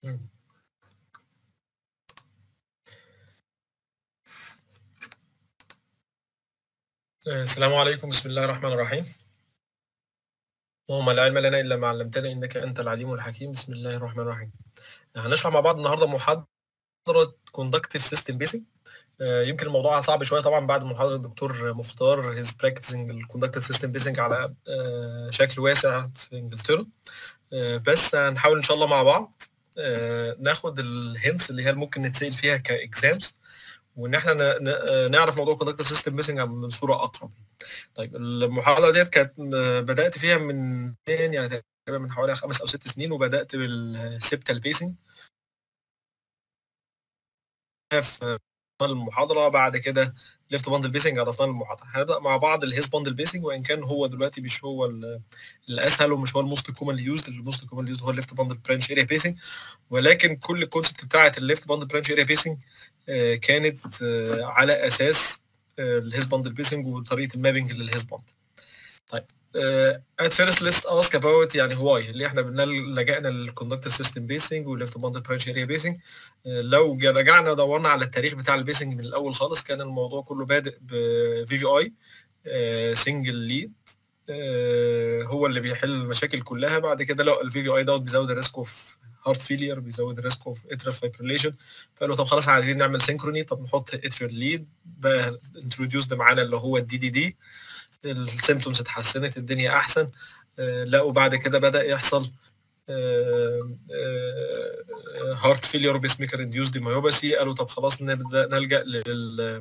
السلام عليكم بسم الله الرحمن الرحيم اللهم لا علم لنا الا ما علمتنا انك انت العليم الحكيم بسم الله الرحمن الرحيم هنشرح مع بعض النهارده محاضره كوندكتيف سيستم بيسنج يمكن الموضوع صعب شويه طبعا بعد محاضره الدكتور مختار هيز براكتسنج الكوندكتيف سيستم بيسنج على آه، شكل واسع في انجلترا آه، بس هنحاول ان شاء الله مع بعض آه، ناخد الهنتس اللي هي ممكن نتسال فيها كاكزامز وان احنا ن- ن- نعرف موضوع كوندكتيف سيستم بيسنج من صوره اقرب طيب المحاضره ديت كانت بدات فيها من يعني تقريبا من حوالي خمس او ست سنين وبدات بالسبتال بيسنج في المحاضره بعد كده ليفت باندل بيسنج اضفناه للمحاضره هنبدا مع بعض الهيز باندل بيسنج وان كان هو دلوقتي مش هو ال- الاسهل ومش هو الموست كومن يوزد الموست كومن يوزد هو الليفت باندل برانش اريا بيسنج ولكن كل الكونسبت بتاعه الليفت باندل برانش اريا بيسنج كانت آه، على اساس الهيز باندل بيسنج وطريقه المابنج للهيز باندل طيب ات فيرست ليست اسك اباوت يعني هواي اللي احنا بنل- لجأنا للكوندكتيف سيستم بيسنج والليفت باندل برانش اريا بيسنج لو جا- رجعنا دورنا على التاريخ بتاع البيسنج من الاول خالص كان الموضوع كله بادئ بفي في اي سنجل ليد هو اللي بيحل المشاكل كلها بعد كده لو الفي في اي دوت بيزود الريسك اوف هارت فيلير بيزود الريسك اوف اترال فايبريليشن فقالوا طب خلاص عايزين نعمل سينكروني طب نحط اترال ليد بقى انتروديوس معانا اللي هو الدي دي دي السيمتومز اتحسنت الدنيا احسن آه، لقوا بعد كده بدا يحصل هارت فيلير بيس ميكر انديوسد مايوباثي قالوا طب خلاص نبدا نلجا لل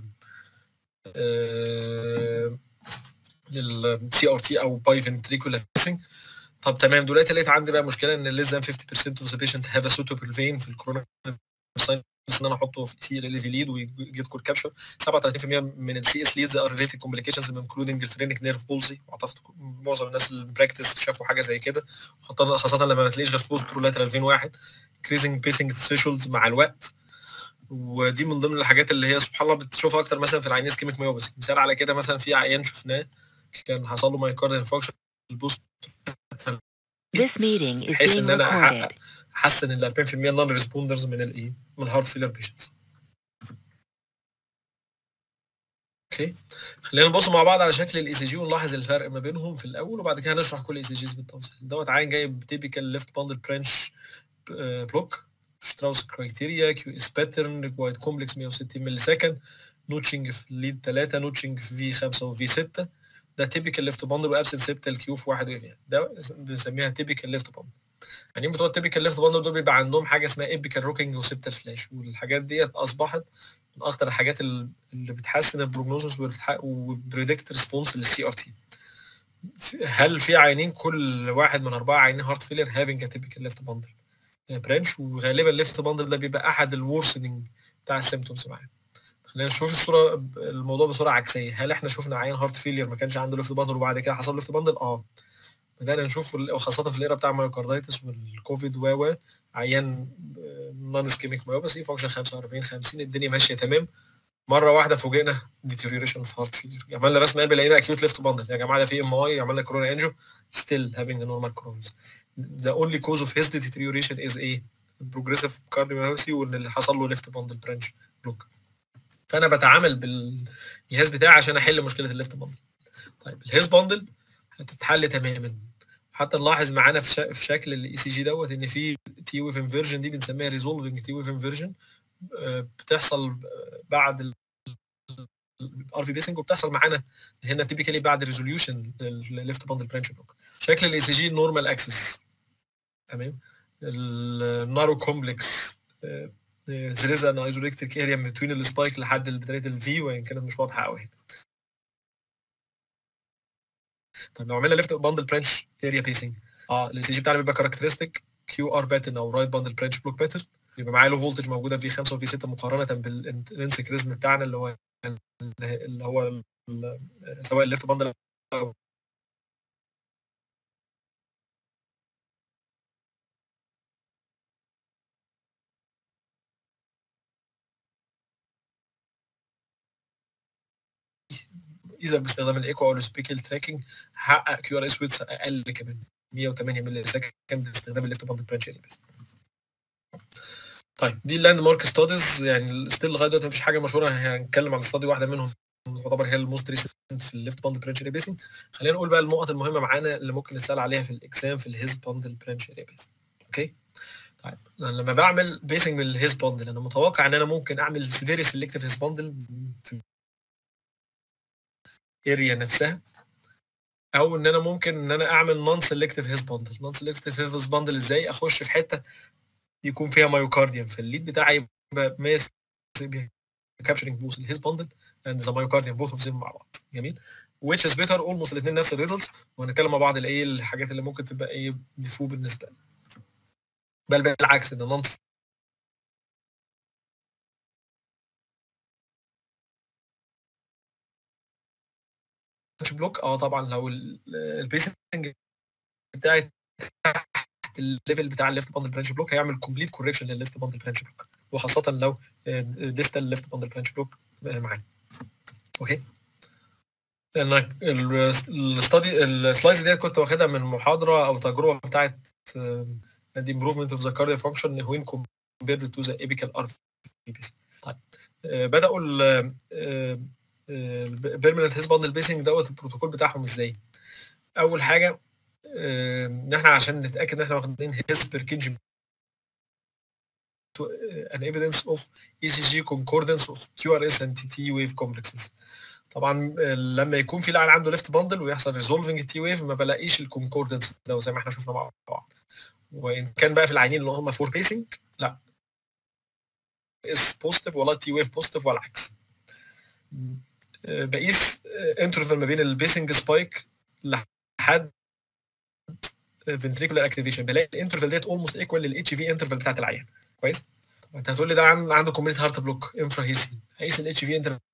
للسي ار تي او باي فنتريكولار بيسنج طب تمام دلوقتي لقيت عندي بقى مشكله ان less than 50% of the patient have a suitable vein في الكورونا بس ان انا احطه في سي ال في ليد ويجيت كول كابشر 37% من السي اس ليدز ار ريليتد كومبليكيشنز انكلودنج الفرينك نيرف بولسي واعتقد معظم الناس اللي براكتس شافوا حاجه زي كده خاصه خاصه لما ما تلاقيش غير في بوست رولات 2001 كريزنج بيسنج ثريشولدز مع الوقت ودي من ضمن الحاجات اللي هي سبحان الله بتشوفها اكتر مثلا في العيان اسكيميك مايوباثي مثال على كده مثلا في عيان شفناه كان حصل له مايكارديال انفكشن البوست This meeting is بحيث being ان انا recorded. احقق احسن ال 40% نون ريسبوندرز من الايه من الهارت فيلر بيشنتس اوكي خلينا نبص مع بعض على شكل الاي سي جي ونلاحظ الفرق ما بينهم في الاول وبعد كده هنشرح كل اي سي جيز بالتفصيل دوت عين جايب تيبيكال ليفت باندل برانش بلوك شتراوس كرايتيريا كيو اس باترن وايت كومبلكس 160 ملي سكند نوتشنج في ليد 3 نوتشنج في في 5 وفي 6 ده تيبيكال ليفت باندل وابسنت سيبتال كيو في واحد وفي ده بنسميها تيبيكال ليفت باندل يعني بتوع التيبيكال ليفت باندل دول بيبقى عندهم حاجه اسمها ايبيكال روكينج وسيبتال فلاش والحاجات ديت اصبحت من اكتر الحاجات ال- اللي بتحسن البروجنوزس وبريدكت ريسبونس للسي ار تي هل في عينين كل واحد من اربعه عينين هارت فيلير هافينج تيبيكال ليفت باندل برانش وغالبا الليفت باندل ده بيبقى احد الورسننج بتاع السيمتومز معاه خلينا نشوف الصوره الموضوع بصوره عكسيه هل احنا شفنا عيان هارت فيلير ما كانش عنده ليفت باندل وبعد كده حصل ليفت باندل اه بدانا نشوف ال- وخاصه في الايرا بتاع المايوكاردايتس والكوفيد و و عيان نون اسكيميك مايوباثي فانكشن 45 50 الدنيا ماشيه تمام مره واحده فوجئنا ديتيريوريشن في هارت فيلير عملنا رسم قلب لقينا اكيوت ليفت باندل يا جماعه ده في ام اي عملنا كورونا انجو ستيل هافينج نورمال كورونز the only cause of his deterioration is ايه progressive cardiomyopathy وان اللي حصل له ليفت باندل برانش بلوك فانا بتعامل بالجهاز بتاعي عشان احل مشكله الليفت باندل طيب الهيز باندل هتتحل تماما حتى نلاحظ معانا في, شا... في شكل الاي سي جي دوت ان في تي ويف انفيرجن دي بنسميها ريزولفنج تي ويف انفيرجن بتحصل بعد الار في بيسنج وبتحصل معانا هنا تيبيكالي بعد ريزوليوشن للليفت باندل برانش بلوك شكل الاي سي جي نورمال اكسس تمام النارو كومبلكس there is an isoelectric area between السبايك لحد بدايه الفي وان كانت مش واضحه قوي هنا طيب لو عملنا ليفت باندل برانش اريا بيسنج اه الاي سي جي بتاعنا بيبقى كاركترستيك كيو ار باترن او رايت باندل برانش بلوك باترن بيبقى معاه له فولتج موجوده في 5 وفي 6 مقارنه بالانترنسك ريزم بتاعنا اللي هو اللي هو ال- سواء الليفت باندل او اذا باستخدام الايكو او السبيكل تراكنج حقق كيو ار اس ويتس اقل كمان 108 ملي سكند باستخدام الليفت باندل برانش اريا بس طيب دي اللاند مارك ستاديز يعني ستيل لغايه دلوقتي مفيش حاجه مشهوره هنتكلم عن استادي واحده منهم تعتبر هي الموست ريسنت في الليفت باند برانش ريبيسنج خلينا نقول بقى النقط المهمه معانا اللي ممكن نسال عليها في الاكزام في الهيز باند برانش ريبيسنج اوكي طيب أنا لما بعمل بيسنج من الهيز باندل انا متوقع ان انا ممكن اعمل فيري سيلكتيف هيز باندل في الاريا نفسها او ان انا ممكن ان انا اعمل نون سيلكتيف هيز باندل نون سيلكتيف هيز باندل ازاي اخش في حته يكون فيها مايوكارديوم فالليد بتاعي يبقى ماسك كابتشرنج بوث الهيز باندل اند ذا مايوكارديوم بوث اوف ذيم مع بعض جميل which is better almost الاثنين نفس الريزلتس وهنتكلم مع بعض الايه الحاجات اللي ممكن تبقى ايه ديفو بالنسبه لنا بل بالعكس ان النون بلوك اه طبعا لو البيسنج بتاعي تحت الليفل بتاع الليفت باندل برانش بلوك هيعمل كومبليت كوركشن للليفت باندل برانش بلوك وخاصه لو ديستال ليفت باندل برانش بلوك معانا اوكي لان الستادي السلايدز ديت كنت واخدها من محاضره او تجربه بتاعت the improvement of the cardiac function when compared to the apical RVPs طيب آه، بداوا ال البيرمننت هيز باندل بيسنج دوت البروتوكول بتاعهم ازاي اول حاجه آه، ان احنا عشان نتاكد ان احنا واخدين هيز بير كيجي an evidence of ECG concordance of QRS and TT wave complexes طبعا آه، لما يكون في لاعب عنده ليفت باندل ويحصل ريزولفنج التي ويف ما بلاقيش الكونكوردنس ده زي ما احنا شفنا مع بعض وان كان بقى في العينين اللي هم فور بيسنج لا اس بوزيتيف ولا تي ويف بوزيتيف ولا العكس آه، بقيس انترفال ما بين البيسنج سبايك لحد فنتريكولار اكتيفيشن بلاقي الانترفال ديت اولموست ايكوال للاتش في انترفال بتاعت العيان كويس انت هتقول لي ده عن- عنده كومبليت هارت بلوك انفرا هيسي هيقيس الاتش في انترفال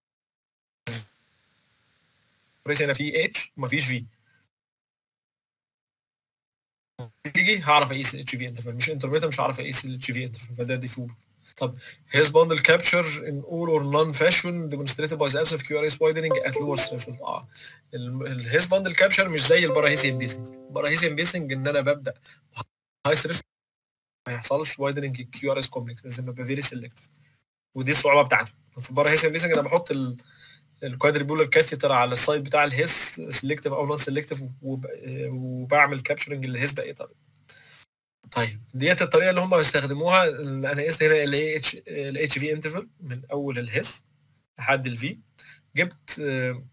هنا في اتش ومفيش في يجي هعرف اقيس الاتش في انترفال مش انترميتر مش هعرف اقيس الاتش في انترفال فده ديفول طب his bundle capture in all or none fashion demonstrated by the absence of QRS widening at lower threshold اه الهيز باندل كابشر مش زي الباراهيسيان بيسنج الباراهيسيان بيسنج ان انا ببدا هاي ثريشولد ما يحصلش وايدنج الكيو ار اس كومبلكس لازم ابقى فيري سيلكتيف ودي الصعوبه بتاعته في الباراهيسيان بيسنج انا بحط ال الكوادريبولار كاثيتر على السايد بتاع الهيس سيلكتيف او نون سيلكتيف وبعمل كابشرنج للهيس باي طريقه طيب ديت الطريقه اللي هم بيستخدموها اللي انا قست هنا ال اتش الاتش في انترفال من اول الهيس لحد الفي جبت آه،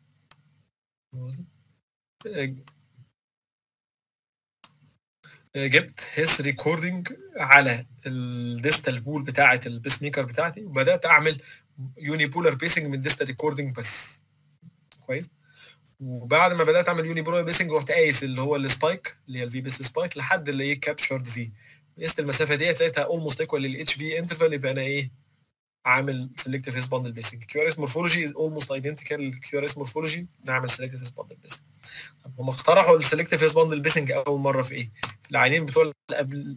آه، جبت هيس ريكوردنج على الديستال بول بتاعه البيس ميكر بتاعتي وبدات اعمل يوني بولار بيسنج من ديستال ريكوردنج بس كويس وبعد ما بدات اعمل يوني بولار بيسنج رحت قايس اللي هو السبايك اللي هي الفي بيس سبايك لحد اللي ايه كابشرد في قست المسافه ديت لقيتها اولموست ايكوال للاتش في انترفال يبقى انا ايه عامل سيلكتيف هيس باندل بيسنج كيو ار اس مورفولوجي از اولموست ايدنتيكال للكيو ار اس مورفولوجي نعمل سيلكتيف هيس باندل بيسنج طب هم اخترعوا السيلكتيف هيس باندل بيسنج اول مره في ايه؟ في العينين بتوع اللي قبل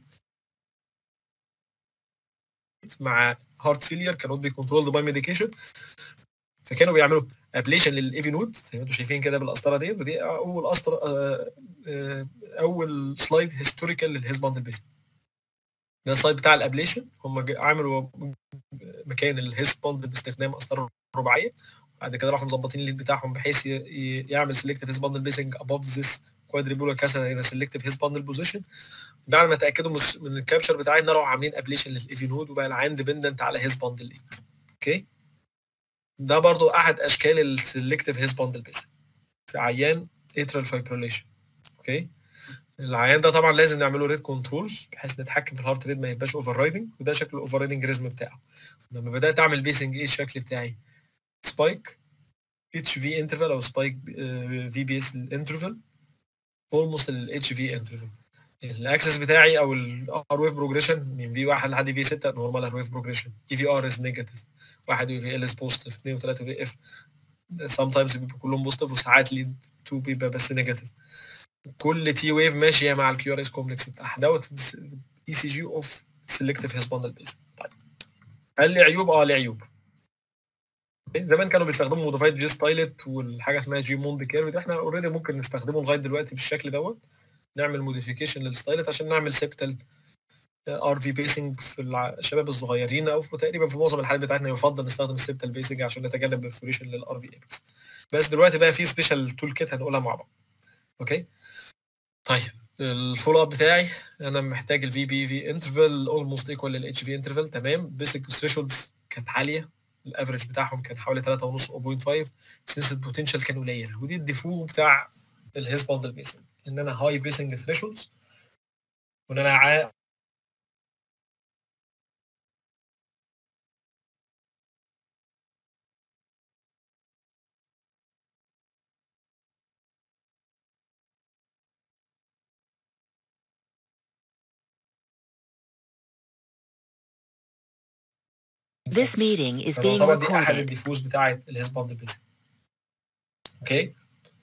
مع هارت فيلير كانوا بي كنترولد باي ميديكيشن فكانوا بيعملوا ابليشن للايفي نود زي ما انتم شايفين كده بالقسطره ديت ودي اول قسطره آه، آه، اول سلايد هيستوريكال للهيز باندل بيسنج ده السلايد بتاع الابليشن هم جا- عملوا مكان الهيز باندل باستخدام قسطره رباعيه بعد كده راحوا مظبطين الليد بتاعهم بحيث ي- ي- يعمل سيلكتيف هيز باندل بيسنج اباف ذيس كوادريبولا كاسا هنا سيلكتيف هيز باندل بوزيشن بعد ما اتاكدوا من الس- من الكابشر بتاعتنا راحوا عاملين ابليشن للايفي نود وبقى العين ديبندنت على هيز باندل ليد اوكي ده برضو احد اشكال السيلكتيف هيز باندل بيسنج في عيان اترال فايبريليشن اوكي العيان ده طبعا لازم نعمله ريت كنترول بحيث نتحكم في الهارت ريت ما يبقاش اوفر رايدنج وده شكل الاوفر رايدنج ريزم بتاعه لما بدات اعمل بيسنج ايه الشكل بتاعي سبايك اتش في انترفال او سبايك في بي اس انترفال اولموست الاتش في انترفال الاكسس بتاعي او الار ويف بروجريشن من في 1 لحد في 6 نورمال ار ويف بروجريشن اي في ار از نيجاتيف واحد في ال اس بوزيتيف 2 و3 في اف سام تايمز بيبقوا كلهم بوزيتيف وساعات ليد 2 بيبقى بس نيجاتيف كل تي ويف ماشيه مع الكيو ار اس كومبلكس بتاعها دوت اي سي جي اوف سيلكتيف هيس باندل بيس طيب هل لي عيوب؟ اه ليه عيوب زمان كانوا بيستخدموا موديفايد جي ستايلت والحاجه اسمها جي موند كيرف ده احنا اوريدي ممكن نستخدمه لغايه دلوقتي بالشكل دوت نعمل موديفيكيشن للستايلت عشان نعمل سيبتال ار في بيسنج في الع- الشباب الصغيرين او في تقريبا في معظم الحالات بتاعتنا يفضل نستخدم السبتال بيسنج عشان نتجنب الفوريشن للار في اكس بس دلوقتي بقى في سبيشال تول كيت هنقولها مع بعض اوكي طيب الفولو اب بتاعي انا محتاج الفي بي في انترفال اولموست ايكوال للاتش في انترفال تمام بيسك ثريشولدز كانت عاليه الافرج بتاعهم كان حوالي 3.5 او 0.5 سنس البوتنشال كان قليل ودي الديفو بتاع الهيز باندل بيسنج ان انا هاي بيسنج ثريشولدز وان انا عا- This meeting is being فتعتبر دي احد recorded. الديفوز بتاعه الهيز باندل بيسنج اوكي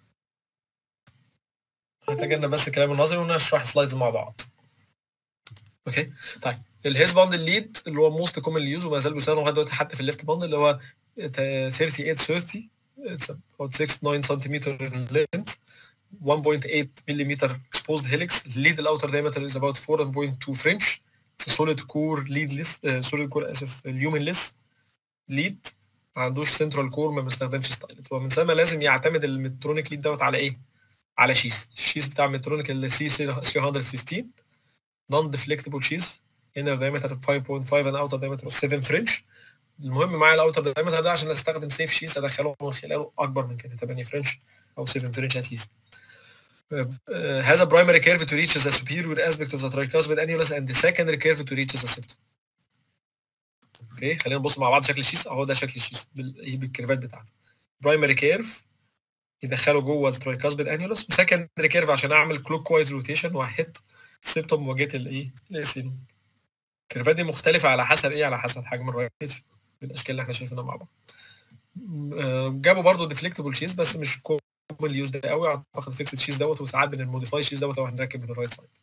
هتجنب بس الكلام النظري ونشرح سلايدز مع بعض اوكي طيب الهيز باندل ليد اللي هو موست كومن يوز وما زال بيستخدم لغايه دلوقتي حتى في الليفت باندل اللي هو 3830 It's about 6 9 سنتيمتر in length 1.8 millimeter exposed helix lead الاوتر diameter is about 4.2 French It's a solid core leadless uh, solid core اسف humanless lead ما عندوش سنترال كور ما بيستخدمش ستايلت ومن ثم لازم يعتمد المترونيك ليد دوت على ايه؟ على شيس الشيس بتاع المترونيك اللي سي 315 نون ديفليكتبل شيس هنا diameter 5.5 and outer diameter of 7 فرنش المهم معايا الاوتر diameter ده عشان استخدم سيف شيس ادخله من خلاله اكبر من كده 8 فرنش او 7 فرنش اتليست has a primary curve to reach the superior aspect of the tricuspid annulus and the secondary curve to reach the septum. اوكي خلينا نبص مع بعض شكل الشيس اهو ده شكل الشيس بال- إيه بالكيرفات بتاعته. برايمري كيرف يدخله جوه الترايكاسبيد انيولس وسكندري كيرف عشان اعمل كلوك وايز روتيشن وهيت سيبتوم مواجهه الايه؟ الاسينوم. الكيرفات دي مختلفه على حسب ايه؟ على حسب حجم الرايتش بالاشكال اللي احنا شايفينها مع بعض. م- آه، جابوا برضو ديفليكتبل شيز بس مش كومن يوز ده قوي اعتقد فيكسد شيز دوت وساعات بنموديفاي شيز دوت لو هنركب من الرايت سايد.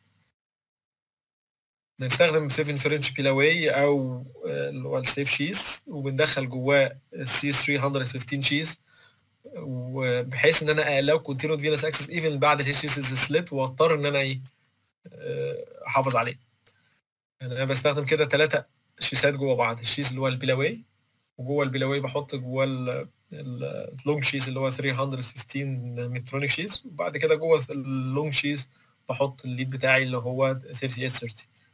بنستخدم 7 فرنش بيلاوي او آه، اللي هو السيف شيز وبندخل جواه السي 315 شيز وبحيث ان انا الاو كونتينوت فينس اكسس ايفن بعد الهيشيس سليت واضطر ان انا ايه آه، احافظ عليه يعني انا بستخدم كده ثلاثه شيسات جوه بعض الشيز اللي هو البيلاوي وجوه البيلاوي بحط جوه ال- ال- اللونج شيز اللي هو 315 مترونيك شيز وبعد كده جوه اللونج شيز بحط الليد بتاعي اللي هو 3830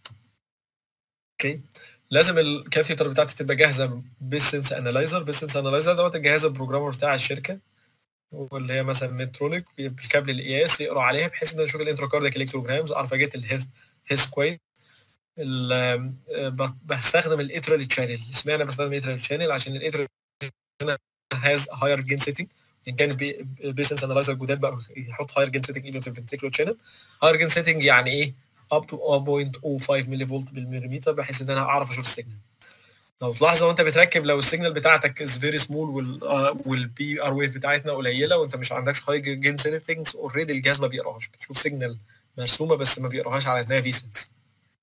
اوكي لازم الكاثيتر بتاعتي تبقى جاهزه بالسنس انالايزر بالسنس انالايزر دوت الجهاز البروجرامر بتاع الشركه واللي هي مثلا مترونيك بالكابل القياس يقرا عليها بحيث ان انا اشوف الانتراكارديك الكتروجرامز اعرف اجيت الهيس هيس كويس ال- ب- بستخدم الاترال تشانل اشمعنى بستخدم الاترال تشانل عشان الاترال هاز هاير جين سيتنج ان كان بيسنس انالايزر جداد بقى يحط هاير جين سيتنج ايفن في الفنتريكولار تشانل هاير جين سيتنج يعني ايه اب تو 0.05 ملي فولت بالمليمتر بحيث ان انا اعرف اشوف السيجنال لو تلاحظ وانت بتركب لو السيجنال بتاعتك از فيري سمول والبي ار ويف بتاعتنا قليله وانت مش عندكش هاي جين سيتنجز اوريدي الجهاز ما بيقراهاش بتشوف سيجنال مرسومه بس ما بيقراهاش على انها فيسنس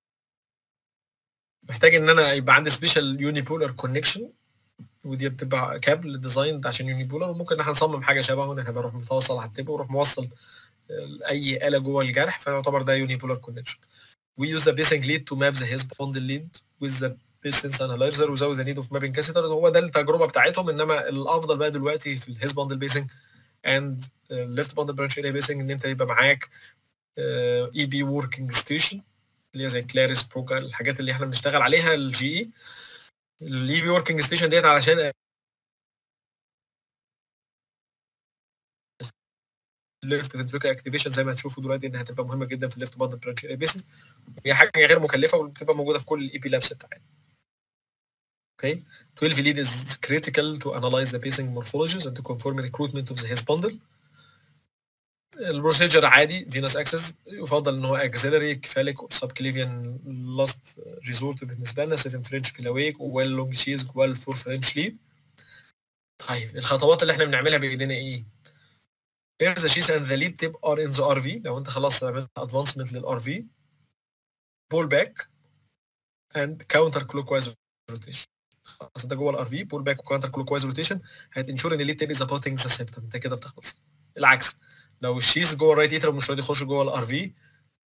محتاج ان انا يبقى عندي سبيشال يوني بولر كونكشن ودي بتبقى كابل ديزاين عشان يوني بولر وممكن ان احنا نصمم حاجه شبهه ان احنا بنروح متوصل على التب ونروح موصل اي اله جوه الجرح فيعتبر ده يوني بولر كونكشن We use the basing lead to map the his bonded lead with the distance analyzer without the need of mapping catheter هو ده التجربه بتاعتهم انما الافضل بقى دلوقتي في الهيز باندل بيسنج اند ليفت باندل برانش اريا بيسنج ان انت يبقى معاك اي بي وركينج ستيشن اللي هي زي كلاريس بروكا الحاجات اللي احنا بنشتغل عليها الجي اي الاي بي وركينج ستيشن ديت علشان الليفت فنتريكال اكتيفيشن زي ما هتشوفوا دلوقتي انها هتبقى مهمه جدا في الليفت باندل برانش اريا بيسنج هي حاجه غير مكلفه وبتبقى موجوده في كل الاي بي لابس بتاعتنا Okay. 12 lead is critical to analyze the pacing morphologies and to confirm recruitment of the His bundle. البروسيجر عادي فينوس اكسس يفضل ان هو اكسلري كفاليك او سب كليفيان لاست ريزورت بالنسبه لنا 7 فرنش بيلاويك وويل لونج شيز جوال 4 فرنش ليد طيب الخطوات اللي احنا بنعملها بايدينا ايه؟ Here the sheath and the lead tip are in the RV لو انت خلاص عملت advancement للار في بول باك and counter clockwise rotation خلاص انت جوه الار في بول باك وكاونتر كلوك وايز روتيشن هتنشور ان الليد تيب از ابوتنج ذا سيبتم انت كده بتخلص العكس لو الشيز جوه الرايت ايتر مش راضي يخش جوه الار في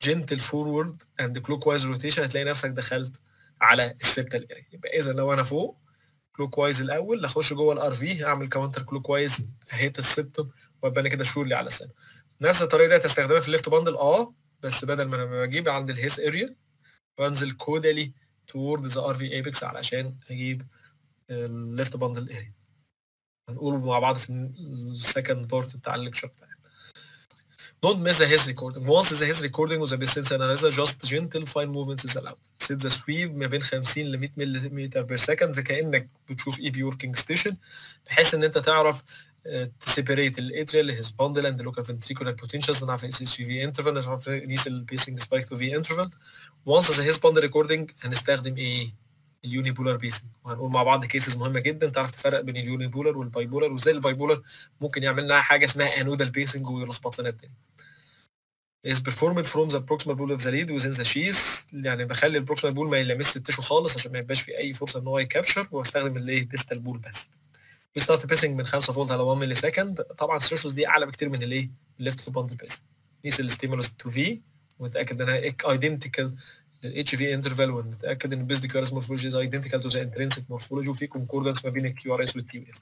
جنتل فورورد اند كلوك وايز روتيشن هتلاقي نفسك دخلت على السبتال اريا يبقى اذا لو انا فوق كلوك وايز الاول اخش جوه الار في اعمل كاونتر كلوك وايز اهيت السبتم وابقى انا كده شورلي على سنه نفس الطريقه دي هتستخدمها في الليفت باندل اه بس بدل ما انا بجيب عند الهيس اريا بنزل كودالي تورد ذا ار في ايبكس علشان اجيب الليفت باندل اريا هنقول مع بعض في السكند بارت بتاع الليكشر بتاعنا Don't miss the his recording. Once the his recording with the distance analyzer, just gentle fine movements is allowed. Set the sweep ما بين 50 ل 100 ملم بير سكند كانك بتشوف اي بي وركينج ستيشن بحيث ان انت تعرف تسيبريت الاتريال هيز باندل اند لوكال فنتريكولار بوتنشالز نعرف نقيس السي في انترفال نعرف نقيس البيسنج سبايك تو في انترفال وانس ذا هيز باندل ريكوردنج هنستخدم ايه؟ اليوني بولار بيسنج وهنقول مع بعض كيسز مهمه جدا تعرف تفرق بين اليوني بولار والباي بولار وازاي الباي بولار ممكن يعمل لنا حاجه اسمها انودال بيسنج ويلخبط لنا الدنيا is performed from the proximal ball of the lead within the sheath يعني بخلي البروكسيمال بول ما يلمس التشو خالص عشان ما يبقاش في اي فرصه ان هو يكابشر واستخدم الايه ديستال بول بس بيستارت بيسنج من 5 فولت على 1 ملي سكند طبعا الثريشولد دي اعلى بكتير من الايه الليفت باندل بيسنج نقيس الستيمولس 2 في ونتاكد انها ايدنتيكال للاتش في انترفال ونتاكد ان البيز دي كيو ار اس مورفولوجي از ايدنتيكال تو ذا انترنسيك مورفولوجي وفي كونكوردنس ما بين الكيو ار اس والتي بي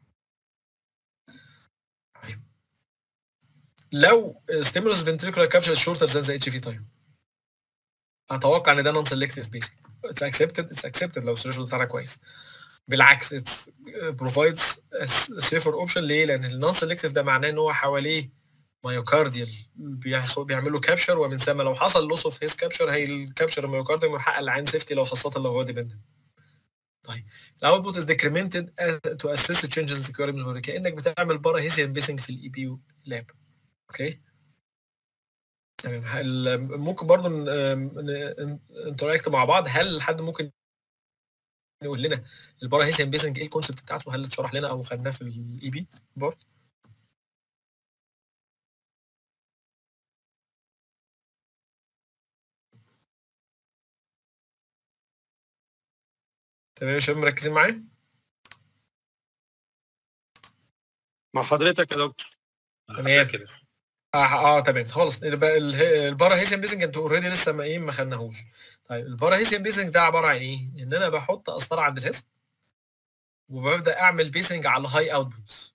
لو ستيمولس فنتريكولار كابشر شورتر ذان ذا اتش في تايم اتوقع ان ده نون سيلكتيف بيسنج اتس اكسبتد اتس اكسبتد لو الثريشولد بتاعنا كويس بالعكس اتس بروفايدز سيفر اوبشن ليه؟ لان النون سيلكتيف ده معناه ان هو حواليه مايوكارديال بيعملوا كابشر ومن ثم لو حصل لوس اوف هيز كابشر هي الكابشر المايوكارديال محقق العين سيفتي لو خاصه لو هو ديبندنت طيب الاوتبوت از ديكريمنتد تو اسيس تشينجز ان كانك بتعمل بارا هيسيان بيسنج في الاي بي لاب اوكي تمام ممكن برضه انتراكت مع بعض هل حد ممكن يقول لنا البارا هيسيان بيسنج ايه الكونسيبت بتاعته هل اتشرح لنا او خدناه في الاي بي برضه تمام يا شباب مركزين معايا؟ مع حضرتك يا دكتور تمام اه, آه تمام خلاص البارا هيسيان بيسنج انتوا اوريدي لسه ما ايه ما خدناهوش طيب البارا هيسيان بيسنج ده عباره عن ايه؟ ان انا بحط قسطره عند الهيس وببدا اعمل بيسنج على هاي اوتبوت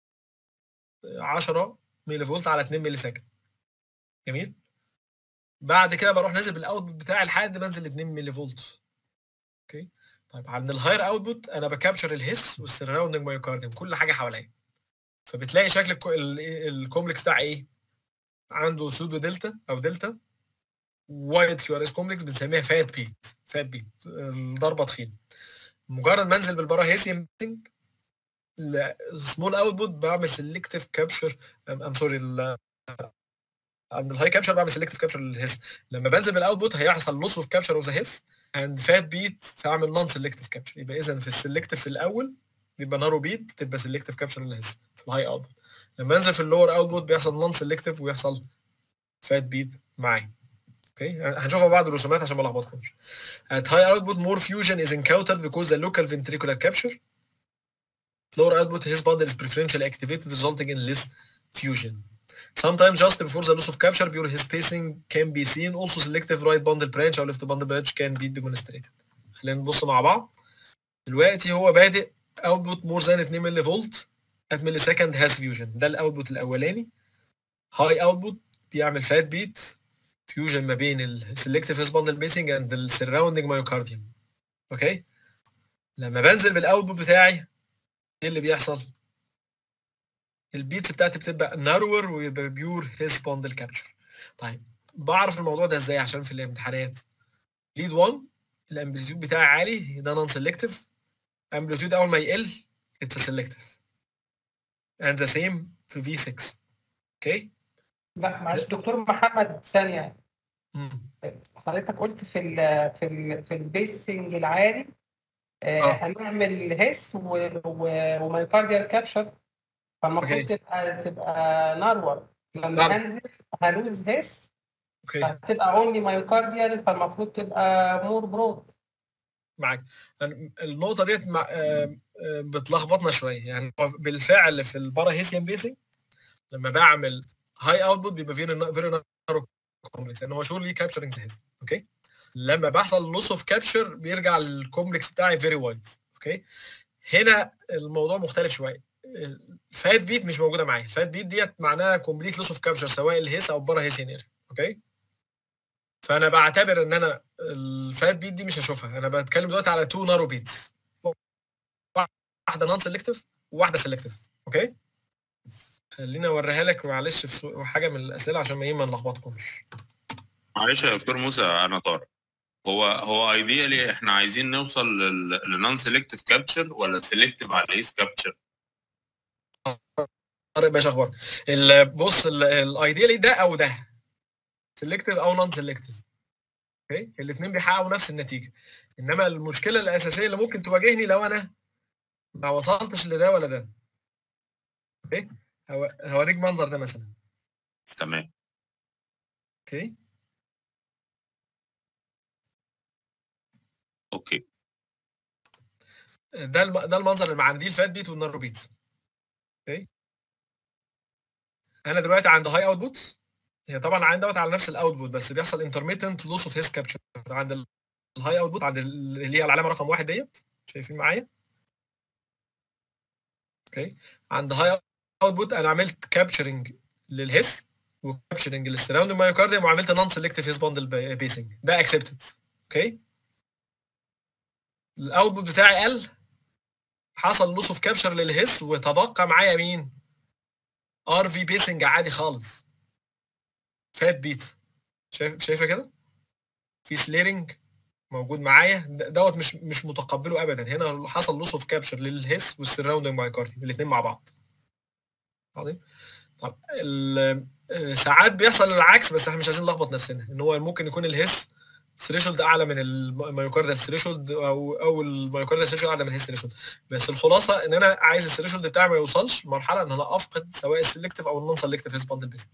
10 ملي فولت على 2 ملي سكند جميل بعد كده بروح نازل بالاوتبوت بتاعي لحد ما انزل 2 ملي فولت اوكي طيب عند الهاير اوتبوت انا بكابتشر الهيس والسراوندنج مايوكارديوم كل حاجه حواليا فبتلاقي شكل الكومبلكس بتاع ايه عنده سودو دلتا او دلتا وايد كيو ار اس كومبلكس بنسميها فات بيت فات بيت الضربه تخينه مجرد ما انزل بالبارا هيسيم سمول اوتبوت بعمل سيلكتيف كابشر ام سوري عند الهاي كابشر بعمل سيلكتيف كابشر للهيس لما بنزل بالاوتبوت هيحصل لوس اوف كابشر اوف ذا هيس اند فات بيت فاعمل نون سيلكتيف كابشر يبقى اذا في السيلكتيف في الاول بيبقى نارو بيت تبقى سيلكتيف كابشر للهيس في الهاي اوتبوت لما انزل في اللور اوتبوت بيحصل نون سيلكتيف ويحصل فات بيت معايا اوكي هنشوفها بعض الرسومات عشان ما لخبطكمش at high output more fusion is encountered because the local ventricular capture lower output his bundle is preferentially activated resulting in less fusion Sometimes just before the loss of capture pure his spacing can be seen also selective right bundle branch او left bundle branch can be demonstrated خلينا نبص مع بعض دلوقتي هو بادئ output more than 2 ملي فولت at ملي سكند has fusion ده الاوتبوت الاولاني high output بيعمل فات بيت فيوجن ما بين السلكتيف هيس باندل بيسنج اند السراوندنج مايوكارديوم اوكي لما بنزل بالاوتبوت بتاعي ايه اللي بيحصل البيتس بتاعتي بتبقى نارور ويبقى بيور هيس باندل كابتشر طيب بعرف الموضوع ده ازاي عشان في الامتحانات ليد 1 الامبليتيود بتاعي عالي ده نون سيلكتيف امبليتيود اول ما يقل اتس سيلكتيف اند ذا سيم في في 6 اوكي لا معلش دكتور محمد ثانية مم. حضرتك قلت في ال في ال في البيسنج العالي آه، آه. هنعمل هيس و- و- ومايوكارديال كابشر فالمفروض أوكي. تبقى تبقى نارور لما نعم. هنزل هلوز هيس اوكي فهتبقى اونلي مايوكارديال فالمفروض تبقى مور برود معاك أنا- النقطه ديت مع... آه، آه، بتلخبطنا شويه يعني هو بالفعل في البارا هيسيان بيسنج لما بعمل هاي اوتبوت بيبقى فيري فيري نارو كومبلكس لان هو شورلي كابتشرنج هيز اوكي لما بيحصل لوس اوف كابتشر بيرجع الكومبلكس بتاعي فيري وايد اوكي هنا الموضوع مختلف شويه الفات بيت مش موجوده معايا الفات بيت ديت معناها كومبليت لوس اوف كابتشر سواء الهيس او بره هيس ينير اوكي فانا بعتبر ان انا الفات بيت دي مش هشوفها انا بتكلم دلوقتي على تو نارو بيتس واحده نون سيلكتيف وواحده سيلكتيف اوكي خليني اوريها لك معلش في سو- حاجه من الاسئله عشان ما ايه ما نلخبطكمش معلش يا دكتور موسى انا طارق هو هو ايديالي احنا عايزين نوصل للنون سيلكتيف كابتشر ولا سيلكتيف على ايس كابتشر طارق باشا اخبارك ال- بص الايديالي ده او ده سيلكتيف او نون سيلكتيف اوكي الاثنين بيحققوا نفس النتيجه انما المشكله الاساسيه اللي ممكن تواجهني لو انا ما وصلتش لده ولا ده اوكي هو- هوريك منظر ده مثلا تمام اوكي اوكي ده الم... ده المنظر اللي معانا دي الفات بيت والنارو بيت اوكي انا دلوقتي عند هاي اوتبوت هي طبعا عندي دوت على نفس الاوتبوت بس بيحصل انترميتنت لوس اوف هيس كابتشر عند ال- الهاي اوتبوت عند ال- اللي هي العلامه رقم واحد ديت شايفين معايا اوكي عند هاي اوتبوت انا عملت كابتشرنج للهيس وكابتشرنج للسراوندنج مايوكارديوم وعملت نون سيلكتيف هيس باندل بيسنج ده اكسبتد اوكي الاوتبوت بتاعي قل حصل لوس اوف كابشر للهيس وتبقى معايا مين ار في بيسنج عادي خالص فات بيت شايف شايفه كده في سليرنج موجود معايا د- دوت مش مش متقبله ابدا هنا حصل لوس اوف كابشر للهيس والسراوندنج مايكارديوم الاثنين مع بعض عظيم طب ال- آه، ساعات بيحصل العكس بس احنا مش عايزين نلخبط نفسنا ان هو ممكن يكون الهيس ثريشولد اعلى من المايوكاردال ثريشولد او او المايوكاردال ثريشولد اعلى من الهيس ثريشولد بس الخلاصه ان انا عايز الثريشولد بتاعي ما يوصلش لمرحله ان انا افقد سواء السلكتيف او النون سلكتيف هيس باندل بيس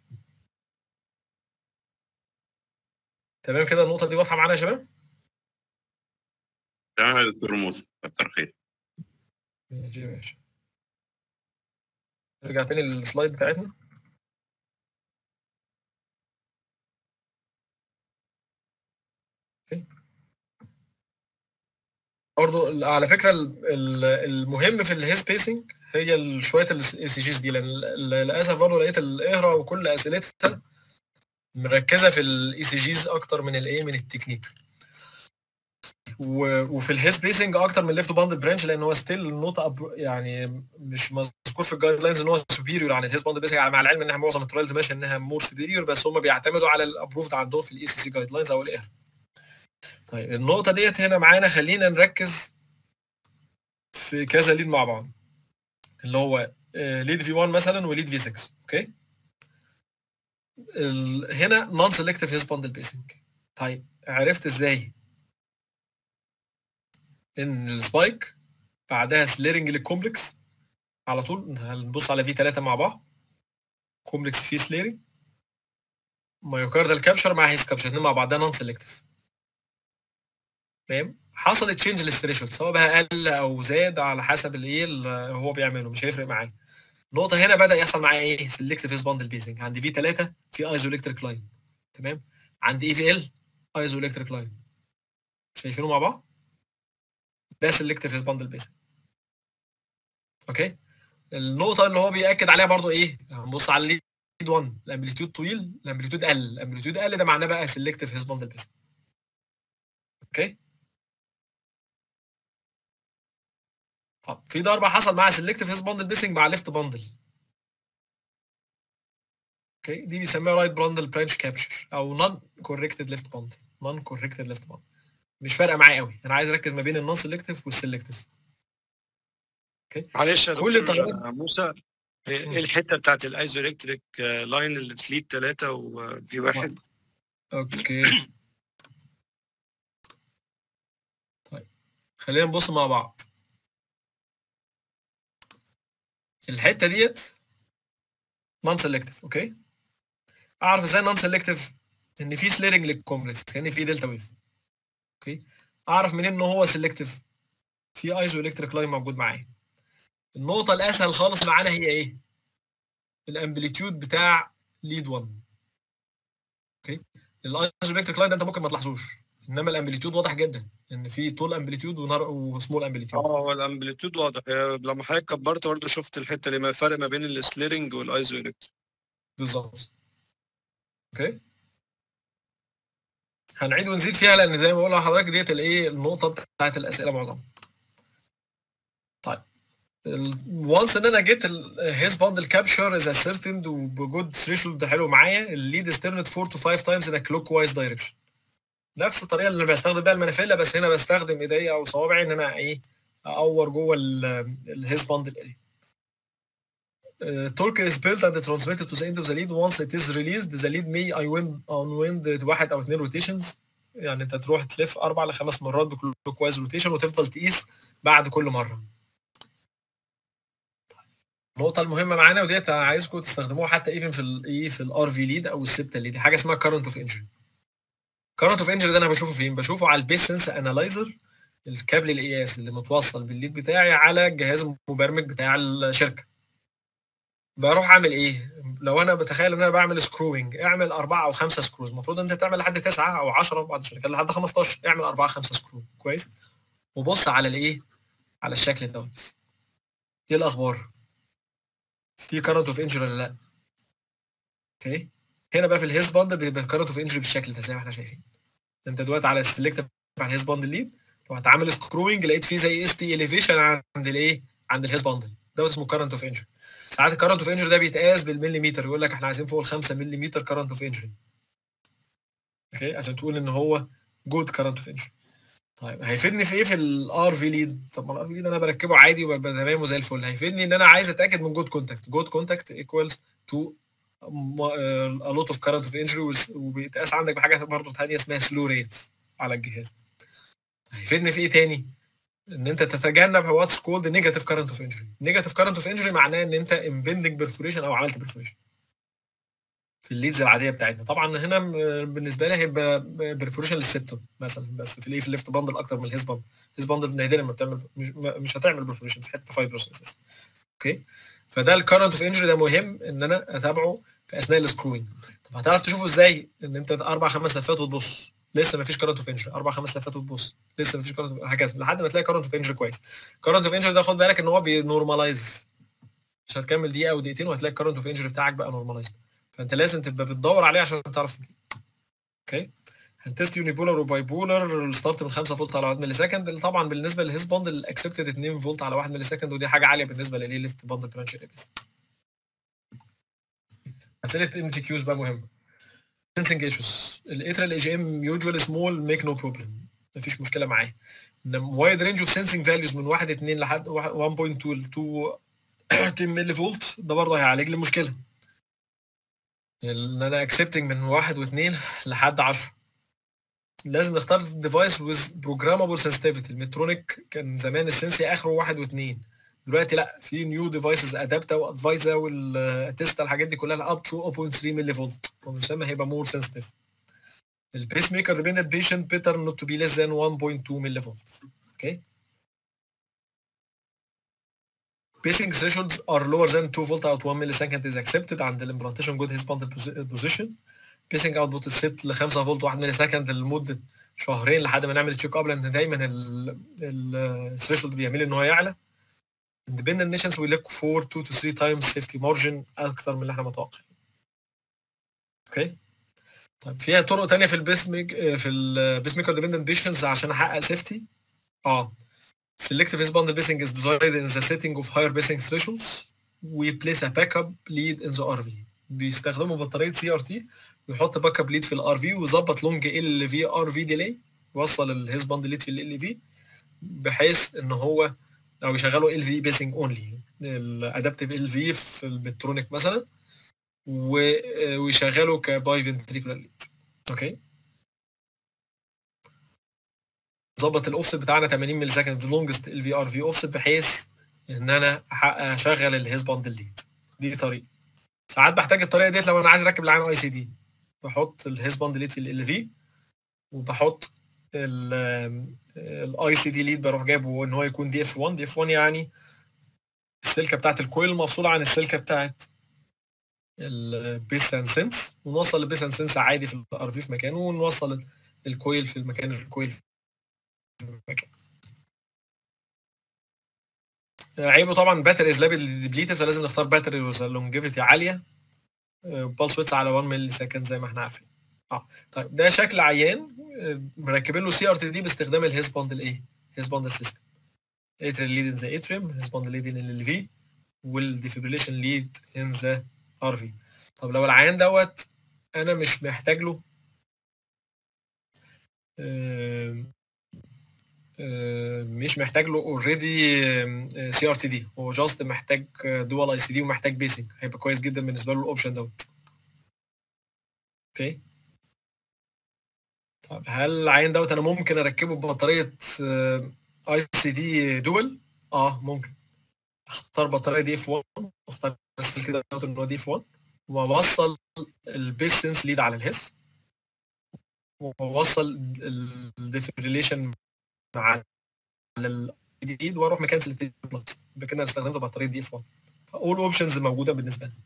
تمام كده النقطه دي واضحه معانا يا شباب تمام يا دكتور موسى كتر خير ماشي يا باشا نرجع تاني للسلايد بتاعتنا أوكي. برضو ال- على فكره ال- ال- المهم في الهيس بيسنج هي ال- شويه الاي سي جيز دي لان ال- للاسف برضه لقيت الاقرا وكل اسئلتها مركزه في الاي سي جيز اكتر من الايه من التكنيك و- وفي الهيس بيسنج اكتر من الليفت باند برانش لان هو ستيل النوت أب يعني مش مذكور في الجايد لاينز ان هو سوبيريور عن الهيس باند بيسنج مع العلم انها معظم الترايلز ماشيه انها مور سوبيريور بس هم بيعتمدوا على الابروفد عندهم في الاي سي سي جايد لاينز او الاف طيب النقطه ديت هنا معانا خلينا نركز في كذا ليد مع بعض اللي هو ليد في 1 مثلا وليد في 6 اوكي ال- هنا نون سيلكتيف هيس باندل بيسنج طيب عرفت ازاي ان السبايك بعدها سليرنج للكومبلكس على طول هنبص على في 3 مع بعض كومبلكس فيه سليرنج مايوكاردال كابشر مع هيس كابشر الاثنين مع بعض ده نون سيلكتيف تمام حصلت تشينج للثريشولد سواء بقى قل او زاد على حسب الايه اللي هو بيعمله مش هيفرق معاه النقطه هنا بدا يحصل معايا ايه سيلكتيف هيس باندل بيسنج عندي في 3 في ايزو الكتريك لاين تمام عندي اي في ال ايزو الكتريك لاين شايفينه مع بعض ده سيلكتيف هيس باندل بيسنج اوكي النقطه اللي هو بياكد عليها برضو ايه هنبص على الليد 1 الامبليتيود طويل الامبليتيود قل الامبليتيود قل ده معناه بقى سيلكتيف هيس باندل بيسنج اوكي طب في ضربه حصل مع سيلكتيف هيس باندل بيسنج مع ليفت باندل اوكي دي بيسميها رايت باندل برانش كابشر او نون كوركتد ليفت باندل نون كوركتد ليفت باندل مش فارقه معايا قوي انا عايز اركز ما بين النون سيلكتيف والسيلكتيف معلش يا كل دكتور التغيرات- موسى ايه الحته بتاعت الايزو الكتريك لاين اللي في ليد 3 وفي واحد اوكي طيب خلينا نبص مع بعض الحته ديت نون سيلكتيف اوكي اعرف ازاي نون سيلكتيف ان في سليرنج للكومبلكس كان في دلتا ويف اوكي اعرف منين ان هو سيلكتيف في ايزو الكتريك لاين موجود معايا النقطه الاسهل خالص معانا هي ايه الامبليتيود بتاع ليد 1 اوكي الايزوليكتريك لاين ده انت ممكن ما تلاحظوش انما الامبليتيود واضح جدا ان في طول امبليتيود وسمول امبليتيود اه هو الامبليتيود واضح هي لما حضرتك كبرت برضه شفت الحته اللي ما فرق ما بين السليرنج والايزو الكتريك بالظبط اوكي هنعيد ونزيد فيها لان زي ما بقول لحضرتك ديت الايه النقطه بتاعت الاسئله معظمها طيب وانس ان انا جيت هيز باندل كابشر از اسيرتند وبجود ثريشولد حلو معايا الليد استرنت 4 تو 5 تايمز ان كلوك وايز دايركشن نفس الطريقه اللي انا بستخدم بيها المنافله بس هنا بستخدم ايديا او صوابعي ان انا ايه اقور جوه الهيز باندل اريا torque is built and transmitted to the end of the lead once it is released the lead may unwind unwind واحد او اثنين روتيشنز يعني انت تروح تلف اربع لخمس مرات بكلوك وايز روتيشن وتفضل تقيس بعد كل مره النقطة المهمة معانا وديت انا عايزكم تستخدموها حتى ايفن في الايه في الار في ليد او السبتا ليد حاجة اسمها كارنت اوف انجري كارنت اوف انجري ده انا بشوفه فين؟ بشوفه على البيس سنس انالايزر الكابل القياس اللي متوصل بالليد بتاعي على الجهاز المبرمج بتاع الشركة بروح اعمل ايه؟ لو انا بتخيل ان انا بعمل سكروينج اعمل اربعه او خمسه سكروز المفروض انت تعمل لحد تسعه او 10 بعض الشركات لحد 15 اعمل اربعه خمسه سكرو كويس؟ وبص على الايه؟ على الشكل دوت ايه الاخبار؟ في كارنت اوف انجري ولا لا؟ اوكي؟ هنا بقى في الهيز باند بيبقى كارنت اوف انجري بالشكل ده زي ما احنا شايفين انت دلوقتي على السلكت على الهيز باند ليد لو هتعمل سكروينج لقيت فيه زي اس تي اليفيشن عند الايه؟ عند الهيز باندل دوت اسمه كارنت اوف انجري ساعات الكرنت اوف انجري ده بيتقاس بالمليمتر يقول لك احنا عايزين فوق ال 5 ملم كرنت اوف انجري اوكي عشان تقول ان هو جود كرنت اوف انجري طيب هيفيدني في ايه في الار في ليد طب ما الار في ليد انا بركبه عادي وببقى تمام وزي الفل هيفيدني ان انا عايز اتاكد من جود كونتاكت جود كونتاكت ايكوالز تو a lot of current of injury وبيتقاس عندك بحاجه برضه ثانيه اسمها سلو ريت على الجهاز هيفيدني في ايه تاني ان انت تتجنب واتس كولد نيجاتيف كارنت اوف انجري نيجاتيف كارنت اوف انجري معناه ان انت امبندنج برفوريشن او عملت برفوريشن في الليدز العاديه بتاعتنا طبعا هنا بالنسبه لي هيبقى برفوريشن للسبتوم مثلا بس في الايه في الليفت باندل اكتر من الهيز باندل الهيز باندل نادرا ما بتعمل مش, مش هتعمل برفوريشن في حته فايبرس اساسا اوكي فده الكارنت اوف انجري ده مهم ان انا اتابعه في اثناء السكروينج طب هتعرف تشوفه ازاي ان انت اربع خمس لفات وتبص لسه ما فيش كارنت اوف انجري اربع خمس لفات وتبص لسه ما فيش كارنت هكذا لحد ما تلاقي كارنت اوف انجري كويس كارنت اوف انجري ده خد بالك ان هو بينورماليز مش هتكمل دقيقه او دقيقتين وهتلاقي الكارنت اوف انجري بتاعك بقى نورماليزد فانت لازم تبقى بتدور عليه عشان تعرف تجيب اوكي هنتست يوني بولر وباي بولر الستارت من 5 فولت على 1 ملي سكند طبعا بالنسبه للهيز باند الاكسبتد 2 فولت على 1 ملي سكند ودي حاجه عاليه بالنسبه لليه ليفت باند برانش بس اسئله ام تي كيوز بقى مهمه سنسنج ايشوز الاترال اي جي ام يوجوال سمول ميك نو بروبلم مفيش مشكله معاه انما وايد رينج اوف سنسنج فاليوز من 1 2 لحد 1.2 ل 2 10 ملي فولت ده برضه هيعالج لي المشكله ان انا اكسبتنج من 1 و2 لحد 10 لازم نختار الديفايس ويز بروجرامابل سنسيتيفيتي المترونيك كان زمان السنسي اخره 1 و2 دلوقتي لا في نيو ديفايسز ادابتا وادفايزا والتيستا الحاجات دي كلها اب تو 0.3 ملي فولت وبنسمى هيبقى مور سنسيتيف البيس ميكر ديبندنت بيشنت بيتر نوت تو بي ليس ذان 1.2 ملي فولت اوكي Pacing thresholds are lower than 2 volt out 1 millisecond is accepted عند الامبلانتيشن جود هيز باند بوزيشن Pacing output الست ل 5 فولت 1 ملي سكند لمده شهرين لحد ما نعمل تشيك اب لان دايما الثريشولد بيعمل ان هو يعلى independent nations will look for 2 to 3 times safety margin اكتر من اللي احنا متوقعين. اوكي؟ طيب فيها طرق تانية في البيس ميك في البيس ميكر ديبندنت بيشنز عشان احقق سيفتي اه selective his bundle basing is desired in the setting of higher basing thresholds we place a backup lead in the RV بيستخدموا بطاريه سي ار تي ويحط باك اب ليد في الار في ويظبط لونج ال في ار في ديلي يوصل الهيز باند ليد في ال في بحيث ان هو او يشغلوا ال في بيسنج اونلي الادابتيف ال في في البترونيك مثلا ويشغلوا كباي فنتريكولار ليد اوكي ظبط الاوفست بتاعنا 80 ملي سكند لونجست ال في ار في اوفست بحيث ان انا اشغل الهيز باند ليد دي طريقه ساعات بحتاج الطريقه ديت لو انا عايز اركب العين اي سي دي بحط الهيز باند ليد في ال في وبحط الاي سي دي ليد بروح جايبه ان هو يكون دي اف 1 دي اف 1 يعني السلكه بتاعت الكويل مفصوله عن السلكه بتاعت البيس اند سنس ونوصل البيس اند سنس عادي في الار في في مكانه ونوصل ال- الكويل في المكان الكويل في المكان عيبه طبعا باتري از لابل ديبليتد فلازم نختار باتري وذ لونجيفيتي عاليه بالس ويتس على 1 ملي سكند زي ما احنا عارفين اه طيب ده شكل عيان آه، مركبين له سي ار تي دي باستخدام الهيز باند الايه؟ هيز باند سيستم اتريال ليد ان ذا اتريوم هيز باند ليد ان الفي والديفيبريليشن ليد ان ذا ار في طب لو العيان دوت انا مش محتاج له آم، آم، مش محتاج له اوريدي سي ار تي دي هو جاست محتاج دول اي سي دي ومحتاج بيسنج هيبقى كويس جدا بالنسبه له الاوبشن دوت اوكي طب هل العين دوت انا ممكن اركبه ببطاريه اي سي دي دول اه ممكن اختار بطاريه دي اف 1 اختار بس كده دوت ان هو دي اف 1 واوصل البيس سنس ليد على الهيس واوصل الديفيبريليشن مع الجديد واروح مكنسل التي بلس يبقى كده انا استخدمت بطاريه دي اف 1 فاول اوبشنز موجوده بالنسبه لي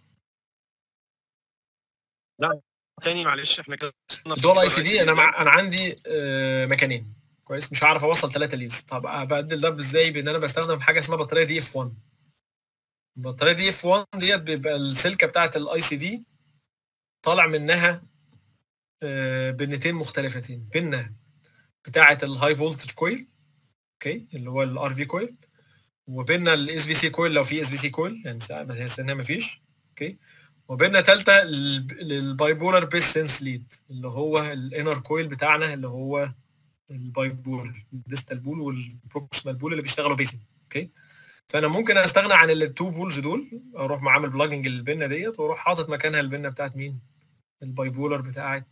تاني معلش احنا كده وصلنا في دول اي الدول سي دي انا إزاي؟ مع... انا عندي آه، مكانين كويس مش هعرف اوصل ثلاثه ليدز طب ابدل ده ازاي بان انا بستخدم حاجه اسمها بطاريه دي اف 1 البطاريه دي اف 1 ديت بيبقى السلكه بتاعه الاي سي دي طالع منها آه، بنتين مختلفتين بنه بتاعه الهاي فولتج كويل اوكي اللي هو الار في كويل وبيننا الاس في سي كويل لو في اس في سي كويل يعني ساعات بس هنا مفيش اوكي وبيننا ثالثه للباي بولر بيس سنس ليد اللي هو الانر كويل بتاعنا اللي هو الباي بول الديستال بول والبروكسيمال بول اللي بيشتغلوا بيسنج اوكي فانا ممكن استغنى عن التو بولز دول اروح معامل بلاجنج للبنه ديت واروح حاطط مكانها البنه بتاعت مين؟ الباي بولر بتاعت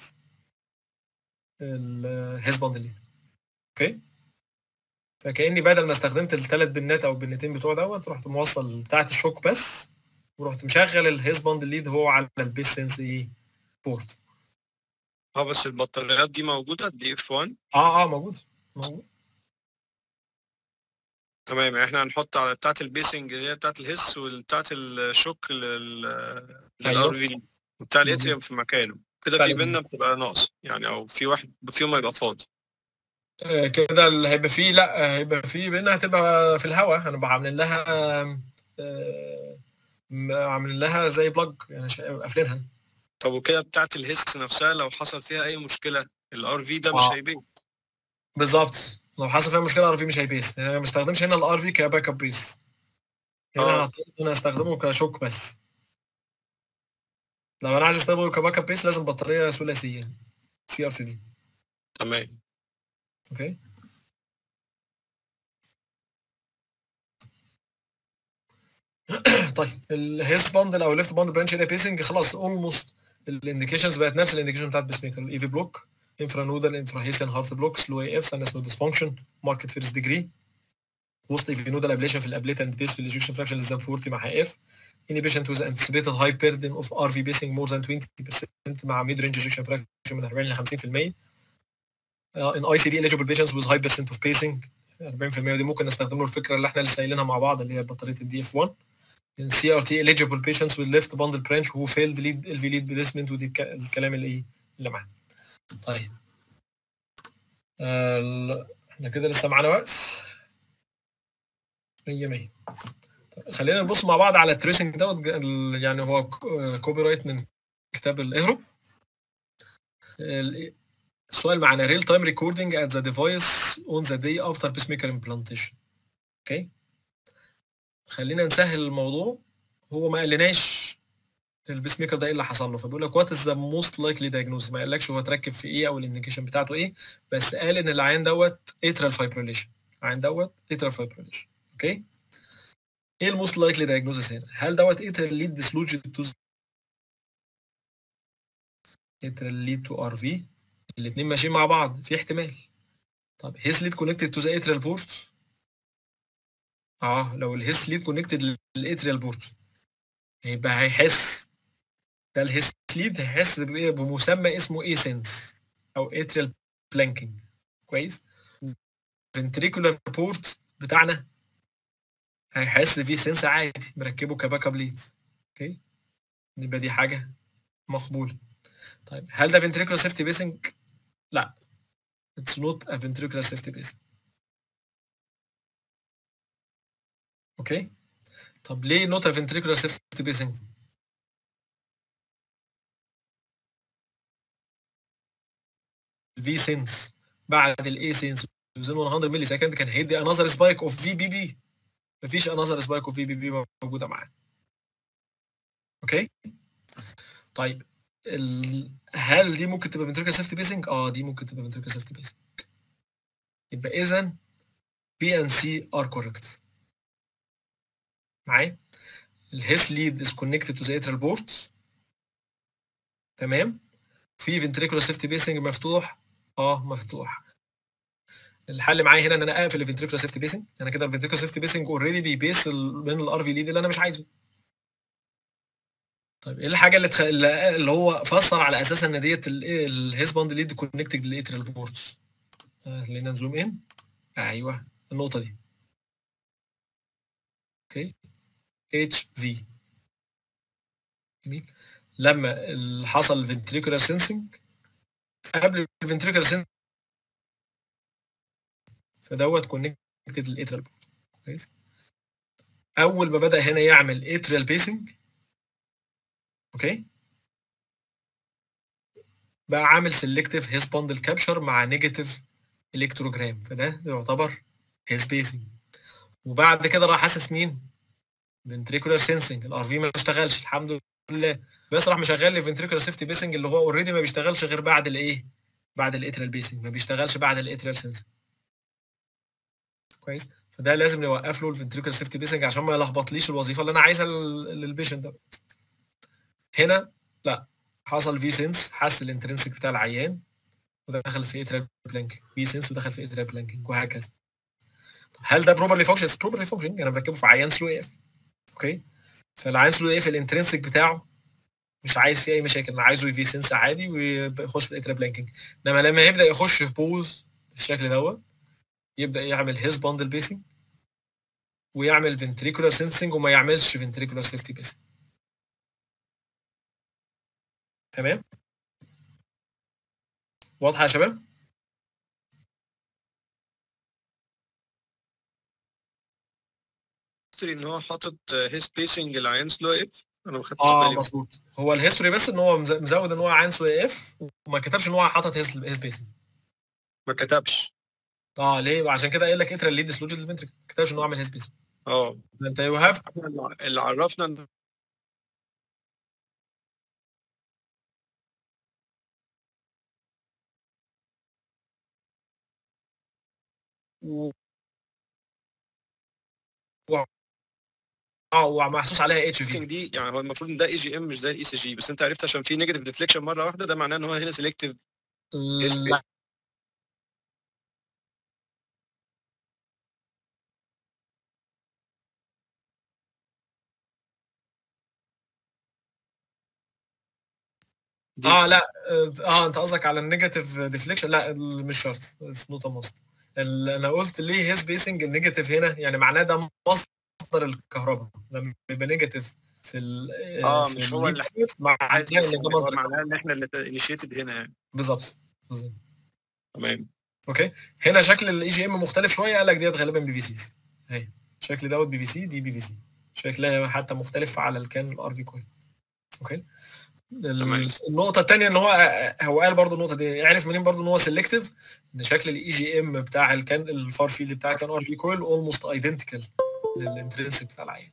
الهيز باند ليد اوكي فكاني بدل ما استخدمت الثلاث بنات او البنتين بتوع دوت رحت موصل بتاعت الشوك بس ورحت مشغل الهيز باند ليد هو على البيس سنس ايه بورت اه بس البطاريات دي موجوده دي اف 1 اه اه موجود موجود تمام احنا هنحط على بتاعه البيسنج اللي هي بتاعه الهس وبتاعه الشوك للار أيوه. في وبتاع الاتريوم في مكانه كده بتاع في ال- بينا بتبقى ناقص يعني او في واحد فيهم هيبقى فاضي آه، كده اللي هيبقى فيه لا آه، هيبقى فيه بينا هتبقى في الهواء هنبقى عاملين لها آه، م- عاملين لها زي بلاج يعني شا- قافلينها طب وكده بتاعه الهس نفسها لو حصل فيها اي مشكله الار في ده مش آه. هيبيت بالظبط لو حصل فيها مشكله ار في مش هيبيس يعني انا ما بستخدمش هنا الار في كباك اب بيس هنا آه. هضطر إن انا استخدمه كشوك بس لو انا عايز استخدمه كباك اب بيس لازم بطاريه ثلاثيه سي ار سي دي تمام اوكي طيب الهيست باندل او الليفت باند برانش اريا بيسنج خلاص اولموست الانديكيشنز بقت نفس الانديكيشن بتاعت بيس ميكر الاي في بلوك انفرا نودال انفرا هيسن هارت بلوك سلو اي اف سنس نو ديسفانكشن ماركت فيرست ديجري وسط اي في نودال ابليشن في الابليت اند بيس في الايجكشن فراكشن ليس ذان 40 مع اف inhibition to the anticipated high burden of RV basing more than 20% مع mid range ejection fraction من 40 ل 50% uh, in ICD eligible patients with high percent of pacing 40% ودي ممكن نستخدم له الفكره اللي احنا لسه قايلينها مع بعض اللي هي بطاريه الدي اف 1 in CRT eligible patients with left bundle branch who failed lead LV lead placement ودي الك- الكلام اللي ايه اللي معانا طيب آه، ال- احنا كده لسه معانا وقت 100 100 طيب، خلينا نبص مع بعض على التريسنج دوت ج- ال- يعني هو كوبي رايت من كتاب الاهرو ال- السؤال معانا real time recording at the device on the day after pacemaker implantation اوكي خلينا نسهل الموضوع هو ما قالناش البيس ميكر ده ايه اللي حصل له فبيقول لك وات از ذا موست لايكلي diagnosis ما قالكش هو اتركب في ايه او الانديكيشن بتاعته ايه بس قال ان العيان دوت اترال فايبريليشن العيان دوت اترال فايبريليشن اوكي ايه الموست لايكلي diagnosis هنا هل دوت اترال ليد ديسلوجن تو اترال ليد تو ار في الاثنين ماشيين مع بعض في احتمال طب هيس ليد كونكتد تو ذا اترال بورت اه لو الهيس ليد كونكتد للاتريال بورت هيبقى هيحس ده الهيس ليد هيحس بإيه؟ بمسمى اسمه اي سنس او اتريال بلانكينج كويس فنتريكولار بورت بتاعنا هيحس فيه سنس عادي مركبه كباك اب ليد اوكي يبقى دي حاجه مقبوله طيب هل ده ventricular safety pacing لا it's not a ventricular safety pacing اوكي طب ليه not a ventricular safety pacing الفي سينس بعد الاي سينس within 100 ملي سكند كان هيدي انذر سبايك اوف في بي بي مفيش انذر سبايك اوف في بي بي موجوده معاه اوكي طيب ال... هل دي ممكن تبقى ventricular safety pacing اه دي ممكن تبقى ventricular safety pacing يبقى اذا B and C are correct معايا الهيس ليد is connected to the atrial port تمام في ventricular safety pacing مفتوح اه مفتوح الحل معايا هنا ان انا اقفل الفنتريكولار سيفتي بيسنج انا كده الفنتريكولار سيفتي بيسنج اوريدي بيبيس من الار في ليد اللي انا مش عايزه طيب ايه الحاجه اللي تخ... اللي هو فسر على اساس ان ديت الهيس باند ليد كونكتد للاتريال بورت خلينا نزوم ان ايوه النقطه دي اوكي اتش في جميل لما ال- حصل الفنتريكولار سينسنج قبل الفنتريكولار سينسنج فدوت كونكتد للاتريال بورت كويس اول ما بدا هنا يعمل اتريال بيسنج اوكي بقى عامل سيلكتيف هيس باندل كابشر مع نيجاتيف الكتروجرام فده يعتبر هيس بيسنج وبعد كده راح حاسس مين فنتريكولار سينسنج الار في ما اشتغلش الحمد لله بس راح مشغل لي فنتريكولار سيفتي بيسنج اللي هو اوريدي ما بيشتغلش غير بعد الايه بعد الاتريال بيسنج ما بيشتغلش بعد الاتريال سينسنج كويس فده لازم نوقف له الفنتريكولار سيفتي بيسنج عشان ما يلخبطليش الوظيفه اللي انا عايزها لل- للبيشنت ده هنا لا حصل في سنس حس الانترنسك بتاع العيان ودخل في اتريال بلانكينج في سنس ودخل في اتريال بلانكينج وهكذا طب هل ده بروبرلي فانكشن بروبرلي فانكشن انا بركبه في عيان سلو اف اوكي فالعيان سلو اف الانترنسك بتاعه مش عايز فيه اي مشاكل انا عايزه في سنس عادي ويخش في الاتريال بلانكينج انما لما يبدا يخش في بوز بالشكل دوت يبدا يعمل هيز باندل بيسنج ويعمل فنتريكولار سينسنج وما يعملش فنتريكولار سيفتي بيسنج تمام واضحه يا شباب هيستوري ان هو حاطط هيس بيسنج العيان سلو اف انا ما خدتش اه بالي مظبوط هو الهيستوري بس ان هو مز- مزود ان هو عين سو اف وما كتبش ان هو حاطط هيس هيس بيسنج ما كتبش اه ليه عشان كده قايل لك اترال ليد ديسلوجيت الفنتريك ما كتبش ان هو عامل هيس بيسنج اه انت يو هاف إحنا اللي عرفنا ان اه ومحسوس عليها اتش في دي يعني هو المفروض ان ده اي جي ام مش زي الاي سي جي بس انت عرفت عشان في نيجاتيف ديفليكشن مره واحده ده معناه ان هو هنا سيلكتيف لا دي اه لا اه آه، انت قصدك على النيجاتيف ديفليكشن لا ال- مش شرط اتس نوت ماست انا قلت ليه هيس بيسنج النيجاتيف هنا يعني معناه ده مصدر الكهرباء لما بيبقى نيجاتيف في ال اه في مش هو اللي الليد معناه عايز ان بس ده هو مصدر معناه ان احنا اللي انيشيتد هنا يعني بالظبط بالظبط تمام اوكي هنا شكل الاي جي ام مختلف شويه قال لك ديت غالبا بي في سيز اهي الشكل دوت بي في سي دي بي في سي شكلها حتى مختلف على الكان الار في كويل اوكي ال- تمام. النقطه الثانيه ان هو هو قال برضو النقطه دي عرف منين برضو ان هو سيلكتيف ان شكل الاي جي ام بتاع الكان الفار فيلد بتاع الكان ار في كويل اولموست ايدنتيكال للانترنسك بتاع العين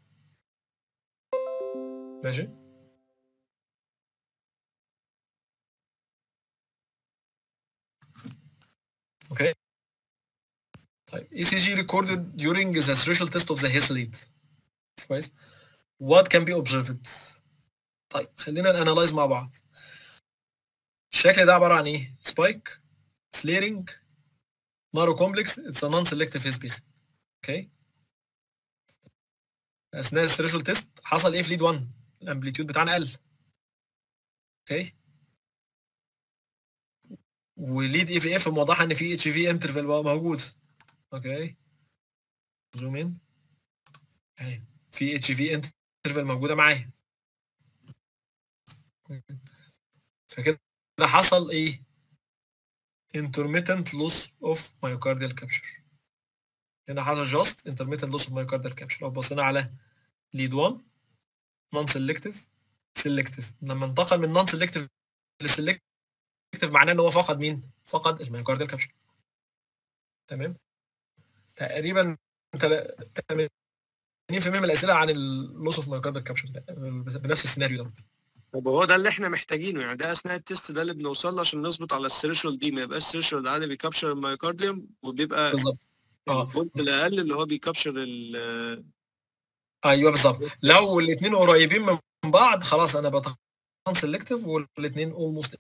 ماشي اوكي طيب ECG recorded during the threshold test of the Hess lead كويس what can be observed طيب خلينا نانلايز مع بعض الشكل ده عباره عن ايه سبايك سليرنج نارو كومبلكس اتس نون سيلكتيف هيس بيس اوكي اثناء الثريشولد تيست حصل ايه في ليد 1 الامبليتيود بتاعنا قل اوكي وليد اي في اف موضحه ان في اتش في انترفال موجود اوكي زوم ان اهي في اتش في انترفال موجوده معايا فكده حصل ايه intermittent loss of myocardial capture هنا حصل just intermittent loss of myocardial capture لو بصينا على lead 1 non selective selective لما انتقل من non selective للسلكتيف معناه ان هو فقد مين؟ فقد الميوكارديال كابشر تمام؟ تقريبا 80% من الاسئله عن اللوس اوف مايوكارديال كابشر بنفس السيناريو ده طب هو ده اللي احنا محتاجينه يعني ده اثناء التيست ده اللي بنوصل له عشان نظبط على الثريشولد دي ما يبقاش الثريشولد عادي بيكابشر الميوكارديوم وبيبقى بالظبط اه الفولت الاقل اللي هو بيكابشر ال ايوه بالظبط لو الاثنين قريبين من بعض خلاص انا بتخ سيلكتيف والاثنين اولموست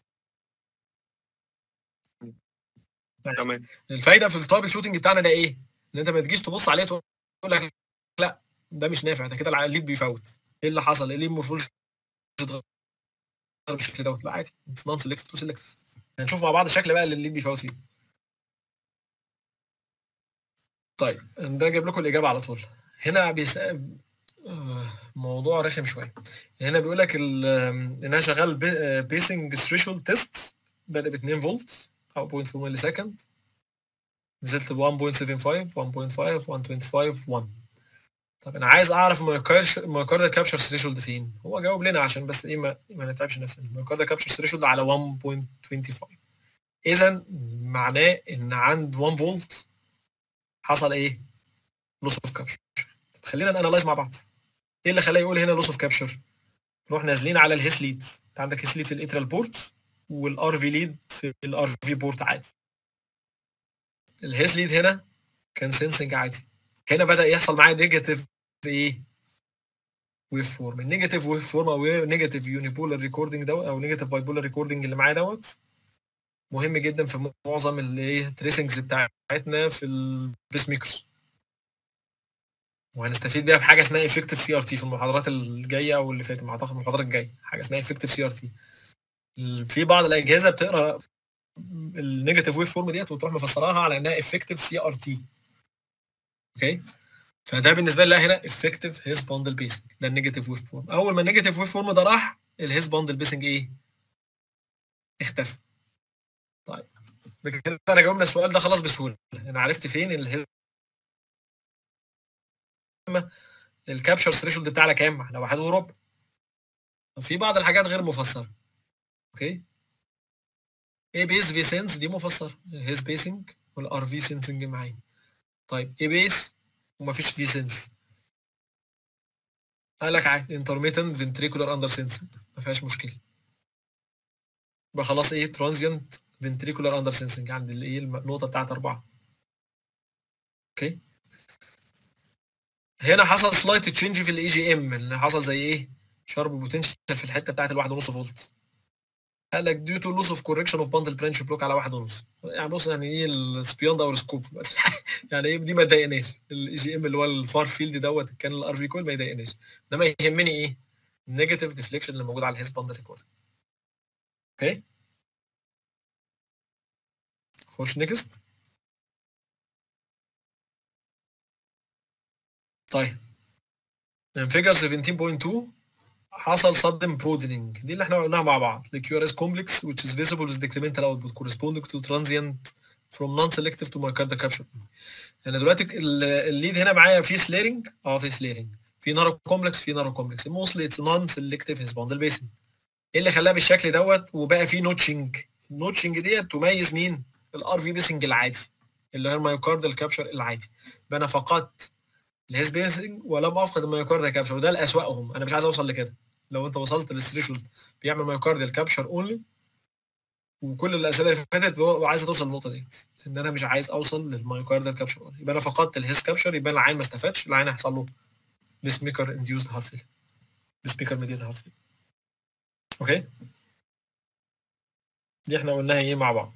تمام الفايده في الترابل شوتنج بتاعنا ده ايه؟ ان انت ما تجيش تبص عليه تقول لك لا ده مش نافع ده كده الليد بيفوت ايه اللي حصل؟ ايه اللي المورفولوجي اتغير بالشكل دوت لا عادي نون سيلكتيف تو سيلكتيف هنشوف مع بعض الشكل بقى اللي الليد بيفوت فيه طيب ده جايب لكم الاجابه على طول هنا بيس... آه، موضوع رخم شويه هنا بيقول لك ال- ان انا شغال بيسنج ثريشولد تيست بدا ب 2 فولت او 0.4 ملي سكند نزلت ب 1.75 1.5 1.25 1 طب انا عايز اعرف الميوكاردا كابشر ثريشولد فين هو جاوب لنا عشان بس ايه ما, ما نتعبش نفسنا الميوكاردا كابشر ثريشولد على 1.25 اذا معناه ان عند 1 فولت حصل ايه لوس اوف كابشر طب خلينا نانلايز مع بعض ايه اللي خلاه يقول هنا لوس اوف كابشر نروح نازلين على الهيس ليد انت عندك هيس ليد في الاترال بورت والار في ليد في الار في بورت عادي الهيس ليد هنا كان سنسنج عادي هنا بدا يحصل معاه نيجاتيف ايه ويف فورم النيجاتيف ويف فورم او نيجاتيف يونيبولار ريكوردنج دوت او نيجاتيف باي بولار ريكوردنج اللي معايا دوت مهم جدا في معظم الايه تريسنجز بتاعتنا في البيس ميكرز وهنستفيد بيها في حاجه اسمها افكتيف سي ار تي في المحاضرات الجايه او اللي فاتت اعتقد المحاضره الجايه حاجه اسمها افكتيف سي ار تي في بعض الاجهزه بتقرا النيجاتيف ويف فورم ديت وتروح مفسراها على انها افكتيف سي ار تي اوكي فده بالنسبه لي لا هنا افكتيف هيس باندل بيسنج ده النيجاتيف ويف فورم اول ما النيجاتيف ويف فورم ده راح الهيس باندل بيسنج ايه اختفى طيب بكده انا جاوبنا السؤال ده خلاص بسهوله انا عرفت فين الهيس الكابشر ثريشولد بتاعنا كام؟ على واحد وربع. في بعض الحاجات غير مفسره. اوكي؟ اي بيس في سنس دي مفسره هيز بيسنج والار في سنسنج معايا. طيب اي بيس ومفيش في سنس. قال لك عادي انترميتنت فنتريكولار اندر سنس ما فيهاش مشكله. يبقى خلاص ايه ترانزيانت فنتريكولار اندر سنسنج عند الايه النقطه بتاعت اربعه. اوكي؟ هنا حصل سلايت تشينج في الاي جي ام اللي حصل زي ايه شارب بوتنشال في الحته بتاعت الواحد ونص فولت قال لك ديو تو لوس اوف كوركشن اوف باندل برانش بلوك على واحد ونص يعني بص يعني ايه السبيون اور سكوب يعني ايه دي ما تضايقناش الاي جي ام اللي هو الفار فيلد دوت كان الار في كويل ما يضايقناش انما يهمني ايه النيجاتيف ديفليكشن اللي موجود على الهيس باندل ريكورد اوكي خش نيكست طيب فيجر 17.2 حصل sudden broadening دي اللي احنا قلناها مع بعض the QRS complex which is visible with decremental output corresponding to transient from non-selective to myocardial capture انا دلوقتي ال- الليد هنا معايا في سليرنج اه في سليرنج في نارو كومبلكس في نارو كومبلكس موستلي اتس نون سيلكتيف هيسبوندل بيسنج ايه اللي خلاها بالشكل دوت وبقى فيه نوتشنج النوتشنج ديت تميز مين الار في بيسنج العادي اللي هو الميوكاردال كابشر العادي يبقى انا فقدت الهيس بيسنج ولم افقد الميوكاردال كابشر وده الاسوأهم انا مش عايز اوصل لكده لو انت وصلت للثريشولد بيعمل ميوكاردال كابشر اونلي وكل الاسئله اللي فاتت هو عايزه توصل للنقطه دي ان انا مش عايز اوصل للمايوكاردال كابشر اونلي يبقى انا فقدت الهيس كابشر يبقى العين ما استفادش العين هيحصل له بيس ميكر انديوزد هارت فيلر بيس ميكر ميديت هارت فيلر اوكي دي احنا قلناها ايه مع بعض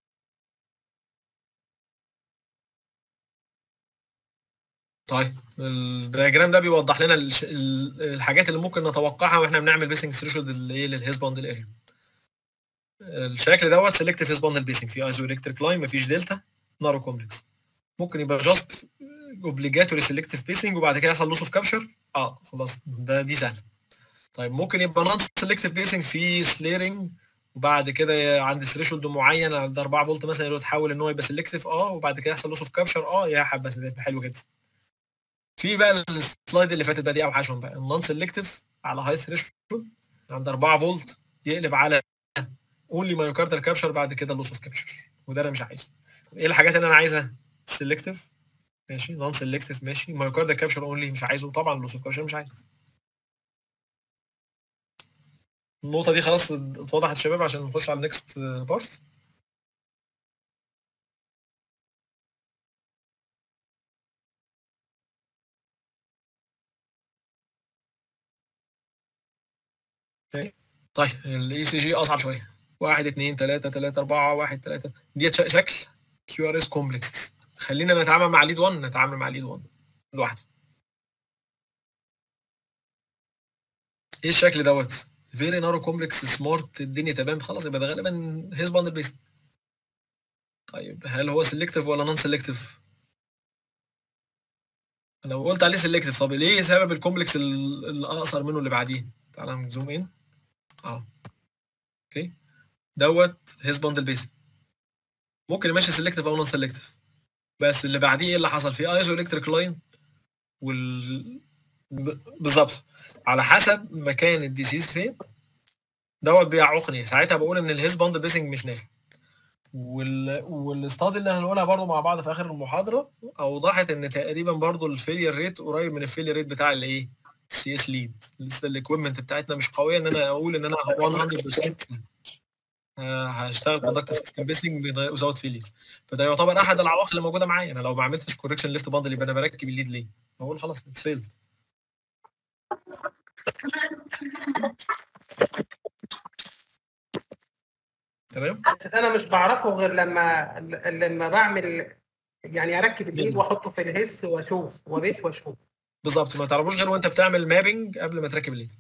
طيب الدياجرام ده بيوضح لنا الش- ال- الحاجات اللي ممكن نتوقعها واحنا بنعمل بيسنج ثريشولد الايه للهيز باندل اريا الشكل دوت سيلكتيف هيز باندل بيسنج في ايزو الكتريك لاين مفيش دلتا نارو كومبلكس ممكن يبقى جاست اوبليجاتوري سيلكتيف بيسنج وبعد كده يحصل لوس اوف كابشر اه خلاص ده دي سهله طيب ممكن يبقى نون سيلكتيف بيسنج في سليرنج وبعد كده عند ثريشولد معين عند 4 فولت مثلا يقول تحول ان هو يبقى سيلكتيف اه وبعد كده يحصل لوس اوف كابشر اه يا حبه يبقى حلو جدا في بقى السلايد اللي فاتت بقى دي اوحشهم بقى النون سيلكتيف على هاي ثريشولد عند 4 فولت يقلب على اونلي مايوكاردال كابشر بعد كده لوس اوف كابشر وده انا مش عايزه طب ايه الحاجات اللي انا عايزها سيلكتيف ماشي نون سيلكتيف ماشي مايوكاردال كابشر اونلي مش عايزه طبعا لوس اوف كابشر مش عايزه النقطه دي خلاص اتوضحت يا شباب عشان نخش على النكست بارت اوكي طيب الاي سي جي اصعب شويه واحد اتنين تلاته تلاته اربعه واحد تلاته ديت ش- شكل كيو ار اس كومبلكس خلينا نتعامل مع ليد 1 نتعامل مع ليد 1 لوحده ايه الشكل دوت فيري نارو كومبلكس سمارت الدنيا تمام خلاص يبقى ده غالبا هيز باندل بيس طيب هل هو سيلكتيف ولا نون سيلكتيف انا قلت عليه سيلكتيف طب ليه سبب الكومبلكس ال- الاقصر منه اللي بعديه تعالى نزوم ان اه اوكي دوت هيز باندل بيس ممكن يمشي سيلكتيف او نون سيلكتيف بس اللي بعديه ايه اللي حصل فيه ايزو الكتريك لاين وال ب- بالظبط على حسب مكان الديسيز فين دوت بيعوقني ساعتها بقول ان الهيز باند بيسنج مش نافع وال والاستاد اللي هنقولها برضو مع بعض في اخر المحاضره اوضحت ان تقريبا برضو الفيلير ريت قريب من الفيلير ريت بتاع الايه السي اس ليد لسه الاكويبمنت بتاعتنا مش قويه ان انا اقول ان انا 100% آه، هشتغل كوندكتيف سيستم بيسنج وزاوت فيلير فده يعتبر احد العوائق اللي موجوده معايا انا لو ما عملتش كوركشن ليفت باندل يبقى انا بركب الليد ليه؟ بقول خلاص اتس فيلد تمام بس انا مش بعرفه غير لما لما بعمل يعني اركب الايد واحطه في الهس واشوف وابيس واشوف بالظبط ما تعرفوش غير وانت بتعمل مابنج قبل ما تركب الليد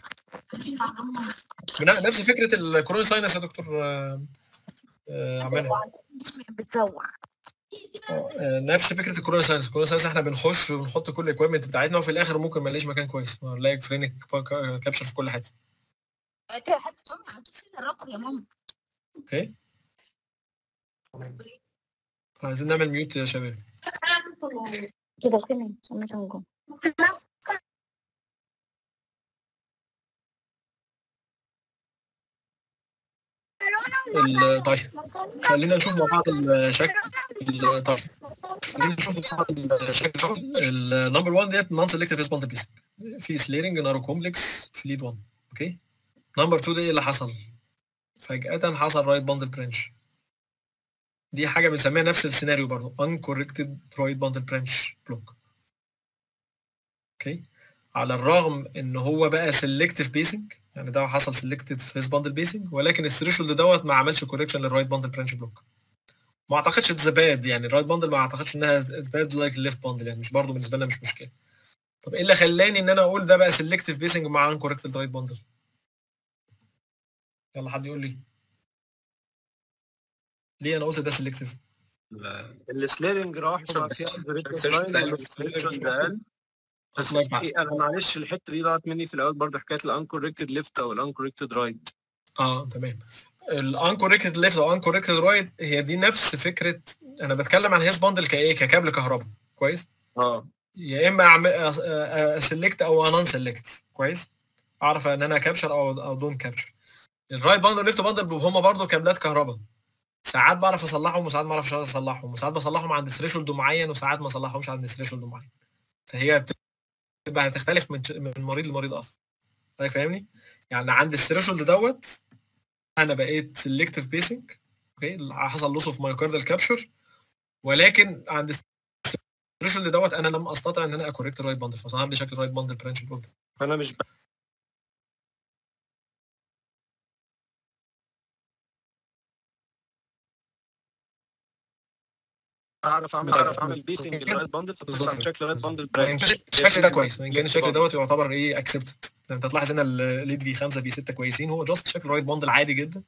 بنا- نفس فكره الكورونا ساينس يا دكتور آه، آه، عملها بتزوق آه، نفس فكره الكورونا ساينس الكورونا ساينس احنا بنخش وبنحط كل الاكويبمنت بتاعتنا وفي الاخر ممكن ما نلاقيش مكان كويس نلاقي فرينك كابشر في كل حته حتى تقوم على طول الرقم يا ماما اوكي عايزين نعمل ميوت يا شباب كده فين عشان نشوفكم ال- طيب خلينا نشوف مع بعض الشكل ال- طيب خلينا نشوف مع بعض الشكل النمبر 1 ديت نون سيلكتيف ريسبونس بيسنج في سليرنج نارو كومبلكس في ليد 1 اوكي نمبر 2 ده ايه اللي حصل فجأة حصل رايت باندل برانش دي حاجة بنسميها نفس السيناريو برضه uncorrected right bundle branch block اوكي على الرغم ان هو بقى سيلكتيف بيسنج يعني ده حصل سيلكتيف هيز باندل بيسنج ولكن الثريشولد دوت ما عملش كوركشن للرايت باندل برانش بلوك ما اعتقدش اتس باد يعني الرايت باندل ما اعتقدش انها باد لايك الليفت باندل يعني مش برضه بالنسبه لنا مش مشكله طب ايه اللي خلاني ان انا اقول ده بقى سيلكتيف بيسنج مع انكوركتد رايت باندل يلا حد يقول لي ليه انا قلت ده سيلكتيف السليرنج راح وبقى فيها الجوريثم لاين والسليكشن ده قل بس الله يفتح. في- انا معلش الحته دي ضاعت مني في الاول برضه حكايه الانكوركتد ليفت او الانكوركتد رايت اه تمام الانكوركتد ليفت او انكوركتد رايت هي دي نفس فكره انا بتكلم عن هيز باندل كايه ككابل كهرباء كويس اه يا اما اعمل اسلكت او انون سيلكت كويس اعرف ان انا كابشر او او دون كابشر الرايت باندل والليفت باندل هم برضو كابلات كهرباء ساعات بعرف اصلحهم وساعات ما اعرفش اصلحهم وساعات بصلحهم عند ثريشولد معين وساعات ما اصلحهمش عند ثريشولد معين فهي بتبقى هتختلف من من مريض لمريض اخر حضرتك فاهمني يعني عند الثريشولد دوت انا بقيت سيلكتيف بيسنج اوكي حصل لوس اوف مايوكاردال كابشر ولكن عند الثريشولد دوت انا لم استطع ان انا اكوركت الرايت باندل فظهر لي شكل الرايت باندل برانش بلوك فانا مش ب- اعرف اعمل اعرف اعمل بيسنج للرايت باندل فتطلع بالظبط. بشكل رايت باندل وان برانش كان الشكل ده كويس وان كان الشكل دوت يعتبر ايه اكسبتد انت تلاحظ هنا الليد في 5 في 6 كويسين هو جاست شكل رايت باندل عادي جدا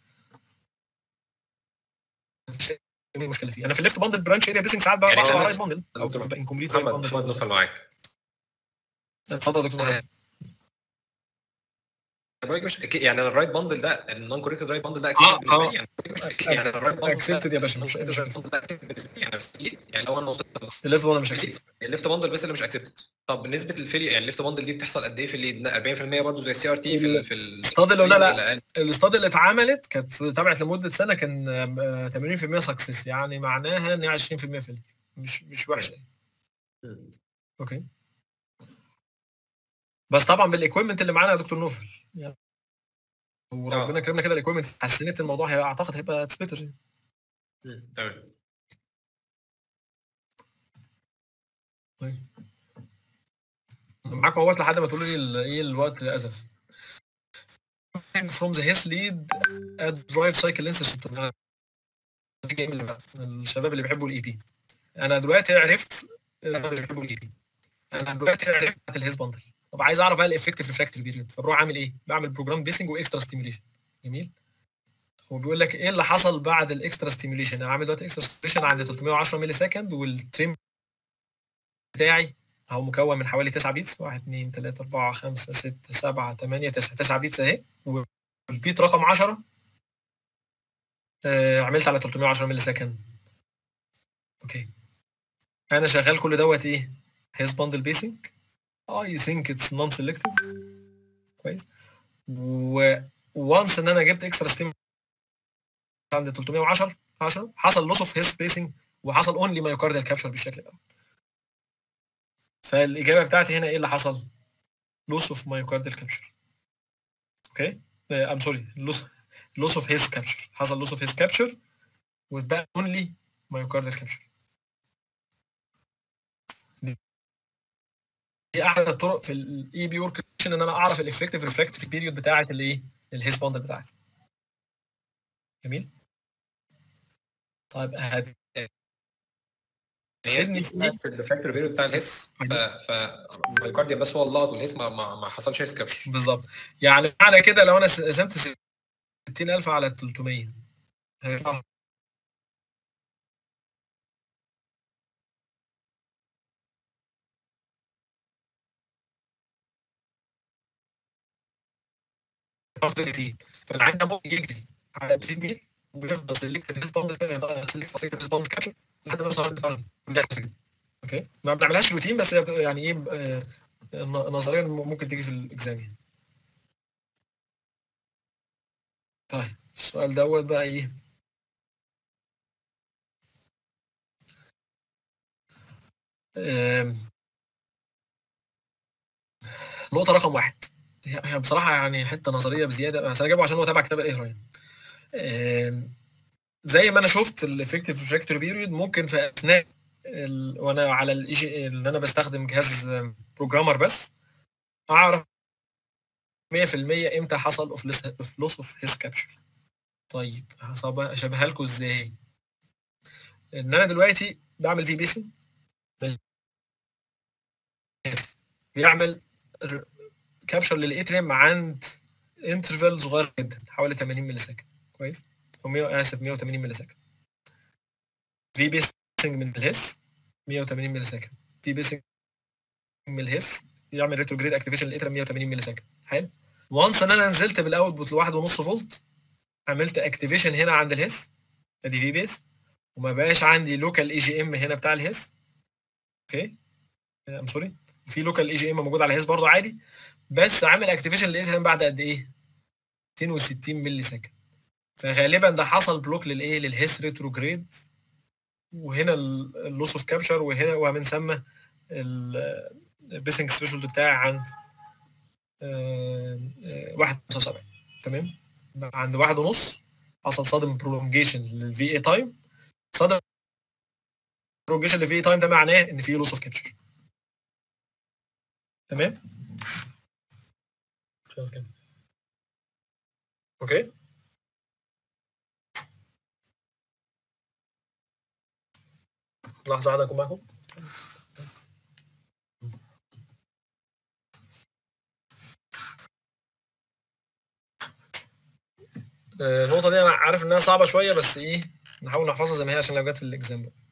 مفيش اي مشكله فيه انا في الليفت باندل برانش اريا بيسنج ساعات يعني بقى أنا- رايت باندل او دكتور بتبقى انكمبليت رايت محمد محمد باندل نوصل معاك اتفضل يا دكتور محمد. بقولك مش يعني الرايت باندل ده النون كوريكتد رايت باندل ده آه، اكسبت بالنسبه آه. لي يعني يعني الرايت باندل اكسبتد يا باشا مش مش يعني بس يعني لو انا وصلت الليفت وانا مش اكسبتد الليفت باندل بس اللي مش اكسبتد طب بالنسبه للفيلي يعني الليفت باندل دي بتحصل قد ايه في الليد 40% برضه زي السي ار تي في ال في ال الاستاد اللي- لا، لا. ولا أقل؟ الاستاد اللي اتعملت كانت تابعت لمده سنه كان آه، 80% سكسس يعني معناها ان هي 20% فيلير مش مش وحشه يعني. اوكي بس طبعا بالاكويبمنت اللي معانا يا دكتور نوفل يعني وربنا كرمنا كده الاكويبمنت اتحسنت الموضوع هيبقى اعتقد هيبقى سبيتر مم، تمام معاكم اهوت لحد ما تقولوا لي ال- ايه الوقت اسف from the his lead at drive cycle lenses 600. الشباب اللي بيحبوا الاي بي انا دلوقتي عرفت الشباب اللي بيحبوا الاي بي انا دلوقتي عرفت بتاعت الهيز باندل طب عايز اعرف بقى الافكتيف ريفراكتوري بيريود فبروح اعمل ايه؟ بعمل بروجرام بيسنج واكسترا ستيميوليشن جميل هو بيقول لك ايه اللي حصل بعد الاكسترا ستيميوليشن انا عامل دلوقتي اكسترا ستيميوليشن عند 310 ملي سكند والتريم بتاعي اهو مكون من حوالي 9 بيتس 1 2 3 4 5 6 7 8 9 9 بيتس اهي والبيت رقم 10 آه عملت على 310 ملي سكند اوكي انا شغال كل دوت ايه هيز باندل بيسنج اي ثينك اتس نون سيلكتيف كويس و وانس ان انا جبت اكسترا ستيم عند 310 10 حصل لوس اوف هيز سبيسنج وحصل اونلي مايوكارديال كابشر بالشكل ده فالاجابه بتاعتي هنا ايه اللي حصل؟ لوس اوف مايوكارديال كابشر اوكي ام سوري لوس لوس اوف هيز كابشر حصل لوس اوف هيز كابشر واتبقى اونلي مايوكارديال كابشر دي احد الطرق في الاي بي ورك ان انا اعرف الافكتيف ريفراكتوري بيريود بتاعه الايه الهيز باندل بتاعتي جميل طيب هذه هي فيدني دي في ايه في الريفراكتور بيريود بتاع الهيس ف ف المايوكارديا بس هو اللقط والهيس ما, ما, ما حصلش هيس كابشر بالظبط يعني معنى كده لو انا قسمت 60000 على 300 هيطلع possibility. فانا عندي ممكن يجري على البي بي ويفضل سيلكت فيس باوند سيلكت فيس باوند كابشر لحد ما يوصل عند التارجت اوكي ما بنعملهاش روتين بس هي بت- يعني ايه آه، ن- نظريا ممكن تيجي في الاكزام يعني طيب السؤال دوت بقى ايه آم، نقطة رقم واحد هي هي بصراحة يعني حتة نظرية بزيادة بس أنا جايبه عشان هو تابع كتاب الإهرام يعني. آم، زي ما أنا شفت الإفكتيف ريفراكتوري بيريود ممكن في أثناء ال... وأنا على الإي جي اللي أنا بستخدم جهاز بروجرامر بس أعرف 100% إمتى حصل أوف لوس أوف هيس كابشر طيب هصب- أشبهها لكم إزاي؟ إن أنا دلوقتي بعمل في بيسنج بيعمل كابشر للاتريم عند انترفال صغير جدا حوالي 80 ملي سكند كويس او 100 اسف 180 ملي سكند في بيسنج من الهيس 180 ملي سكند في بيسنج من الهيس يعمل ريتروجريد اكتيفيشن للاتريم 180 ملي سكند حلو وانس ان انا نزلت بالاوتبوت لواحد ونص فولت عملت اكتيفيشن هنا عند الهيس ادي في بيس وما بقاش عندي لوكال اي جي ام هنا بتاع الهيس اوكي ام سوري في لوكال اي جي ام موجود على الهيس برضه عادي بس عامل اكتيفيشن للايثرنت بعد قد ايه 260 ملي سكند فغالبا ده حصل بلوك للايه للهيس ريتروجريد وهنا اللوس اوف كابشر وهنا وبنسمى البيسنج ثريشولد بتاعي عند آه، آه، واحد خمسة وسبعين تمام عند واحد ونص حصل صادم برولونجيشن للفي اي تايم صادم برولونجيشن للفي اي تايم ده معناه ان في لوس اوف كابشر تمام شوف كده. اوكي لحظة واحدة أكون معاكم آه، النقطة دي أنا عارف إنها صعبة شوية بس إيه نحاول نحفظها زي ما هي عشان لو جت الإكزام بقى.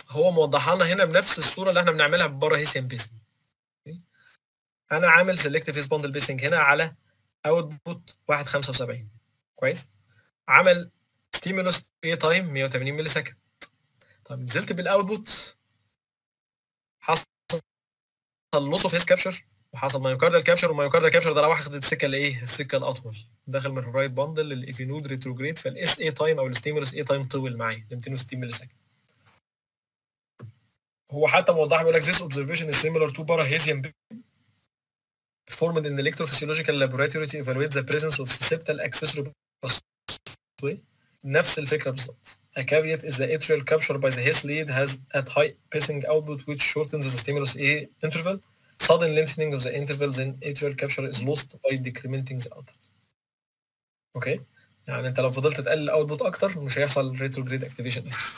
هو موضحها لنا هنا بنفس الصوره اللي احنا بنعملها بره هيسيان بيسنج انا عامل سيلكتيف هيس باندل بيسنج هنا على اوتبوت 1.75 كويس عمل ستيمولوس اي تايم 180 ملي سكند طب نزلت بالاوتبوت حصل لوس اوف هيس كابشر وحصل مايوكاردال كابشر والمايوكاردال كابشر ده راح واخد السكه الايه السكه الاطول داخل من الرايت باندل للايفينود ريتروجريد فالاس اي تايم او الستيمولوس اي تايم طول معايا ل 260 ملي سكند هو حتى موضح بيقول لك this observation is similar to parahesian performed in electrophysiological laboratory to evaluate the presence of septal accessory pathway نفس الفكره بالظبط. A caveat is the atrial capture by the His lead has at high pacing output which shortens the stimulus A interval. Sudden lengthening of the intervals in atrial capture is lost by decrementing the output. اوكي؟ يعني انت لو فضلت تقلل الاوتبوت اكتر مش هيحصل retrograde activation اساسا.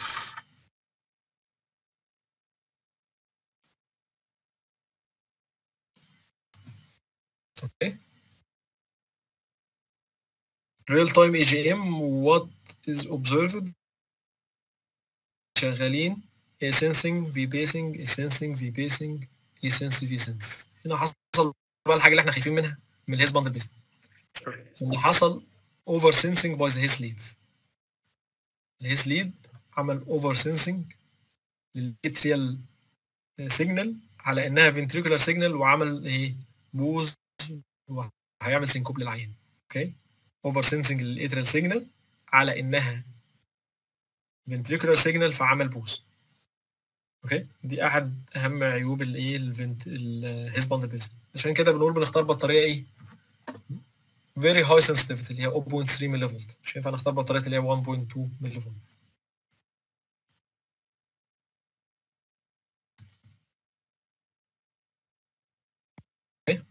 اوكي؟ real time AGM what is observed شغالين A sensing V basing A sensing V basing A sense V sense هنا حصل بقى الحاجة اللي احنا خايفين منها من الهيس باند بيسنج ان حصل اوفر سينسنج باي ذا هيس ليد الهيس ليد عمل اوفر سينسنج للاتريال سيجنال على انها فنتريكولار سيجنال وعمل ايه بوز وهيعمل سينكوب للعين اوكي اوفر سينسنج للاتريال سيجنال على انها ventricular signal فعمل بوز اوكي دي احد اهم عيوب الايه الفنت الهيس باند بيس عشان كده بنقول بنختار بطاريه ايه very high sensitivity اللي هي 0.3 ملي فولت مش هينفع نختار بطاريات اللي هي 1.2 ملي فولت اوكي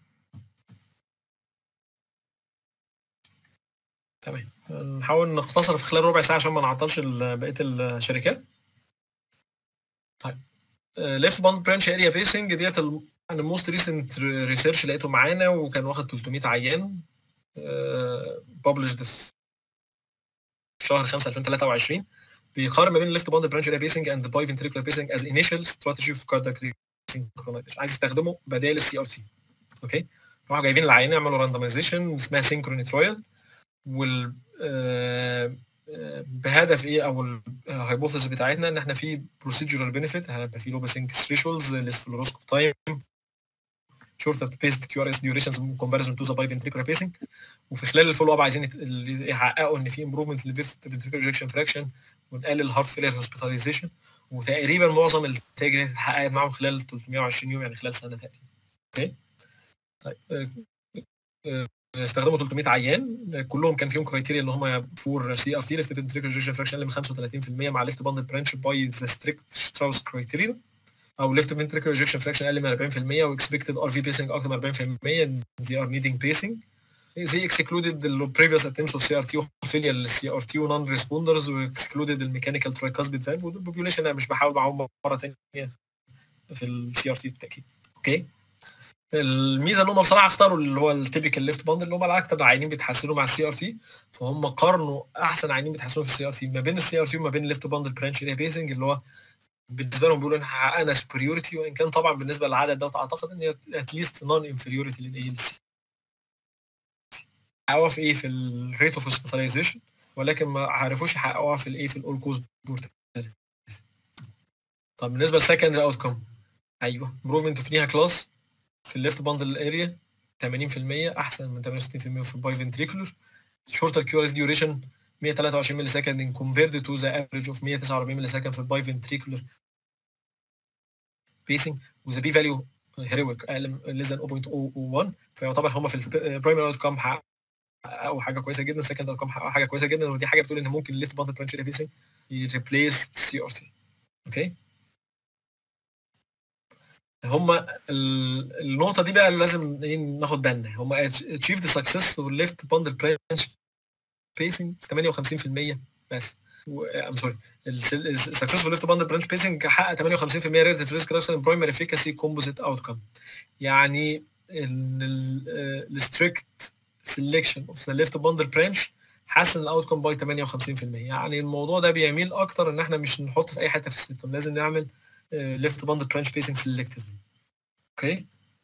تمام نحاول نختصر في خلال ربع ساعه عشان ما نعطلش ال- بقيه الشركات طيب ليفت باند برانش اريا بيسنج ديت ال- انا موست ريسنت ريسيرش لقيته معانا وكان واخد 300 عيان ببلشد في شهر 5 2023 بيقارن ما بين الليفت باند برانش اريا بيسنج اند باي فنتريكولار بيسنج از انيشال ستراتيجي في كاردياك سينكرونايزيشن عايز يستخدمه بدال السي ار تي اوكي راحوا جايبين العيان يعملوا راندمايزيشن اسمها سينكروني ترايل وال آه، آه، بهدف ايه او الهايبوثيس بتاعتنا ان احنا في بروسيدجرال بينيفيت هيبقى في لو باسنج ثريشولدز ليس فلوروسكوب تايم شورت بيست كيو ار اس ديوريشنز كومباريزون تو ذا باي فنتريكولار بيسنج وفي خلال الفولو اب عايزين يت- اللي يحققوا ان في امبروفمنت للفيفت فنتريكولار ايجكشن فراكشن ونقلل الهارت فيلير هوسبيتاليزيشن وتقريبا معظم النتائج دي اتحققت معاهم خلال 320 يوم يعني خلال سنه تقريبا اوكي طيب آه، آه، استخدموا 300 عيان كلهم كان فيهم كرايتيريا اللي هم فور سي ار تي ليفت فنتريكولار ايجكشن فراكشن اقل من 35% مع ليفت باند برانش باي ذا ستريكت شتراوس كرايتيريا او ليفت فنتريكولار ايجكشن فراكشن اقل من 40% واكسبكتد ار في بيسنج اكتر من 40% دي ار نيدنج بيسنج زي اكسكلودد البريفيوس اتمس اوف سي ار تي وفيليا للسي ار تي ونون ريسبوندرز واكسكلودد الميكانيكال ترايكاسبيد فالف والبوبيوليشن انا مش بحاول معاهم مره ثانيه في السي ار تي بالتاكيد اوكي الميزه ان هم بصراحه اختاروا اللي هو التيبيكال ليفت باند اللي هم اكتر العيانين بيتحسنوا مع السي ار تي فهم قارنوا احسن عيانين بيتحسنوا في السي ار تي ما بين السي ار تي وما بين الليفت باند البرانش اريا بيسنج اللي هو بالنسبه لهم بيقولوا ان احنا حققنا سوبريورتي وان كان طبعا بالنسبه للعدد دوت اعتقد ان هي اتليست نون انفيريورتي للايه للسي حققوها في ايه في الريت اوف هوسبيتاليزيشن ولكن ما عرفوش يحققوها في الايه في الاول كوز مورتاليتي طب بالنسبه للسكندري اوت كوم ايوه امبروفمنت في ليها كلاس في الليفت باندل اريا 80% احسن من 68% في الباي فنتريكولر شورتر كيو اس ديوريشن 123 ملي سكند ان كومبيرد تو ذا افريج اوف 149 ملي سكند في الباي فنتريكولر بيسنج وذا بي فاليو هيرويك اقل من less than 0.001 فيعتبر هم في البرايمري اوت كام حققوا حاجه كويسه جدا سكند اوت كام حققوا حاجه كويسه جدا ودي حاجه بتقول ان ممكن الليفت باندل برانش بيسنج يريبليس سي ار تي اوكي هم النقطة دي بقى اللي لازم إيه ناخد بالنا هم achieved success for left bundle branch pacing في 58% بس ام سوري السكسسفول ليفت باندل برانش بيسنج حقق 58% ريليتيف ريسك ريدكشن برايمري افيكاسي كومبوزيت اوت كم يعني الستريكت سelection اوف ذا ليفت باندل برانش حسن الاوتكم باي 58% يعني الموضوع ده بيميل اكتر ان احنا مش نحط في اي حته في السيستم لازم نعمل ليفت باند برانش بيسنج سيلكتيفلي اوكي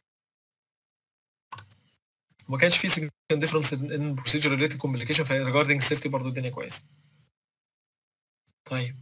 وما كانش في significant difference in in procedure related complication ف regarding safety برضه الدنيا كويسه طيب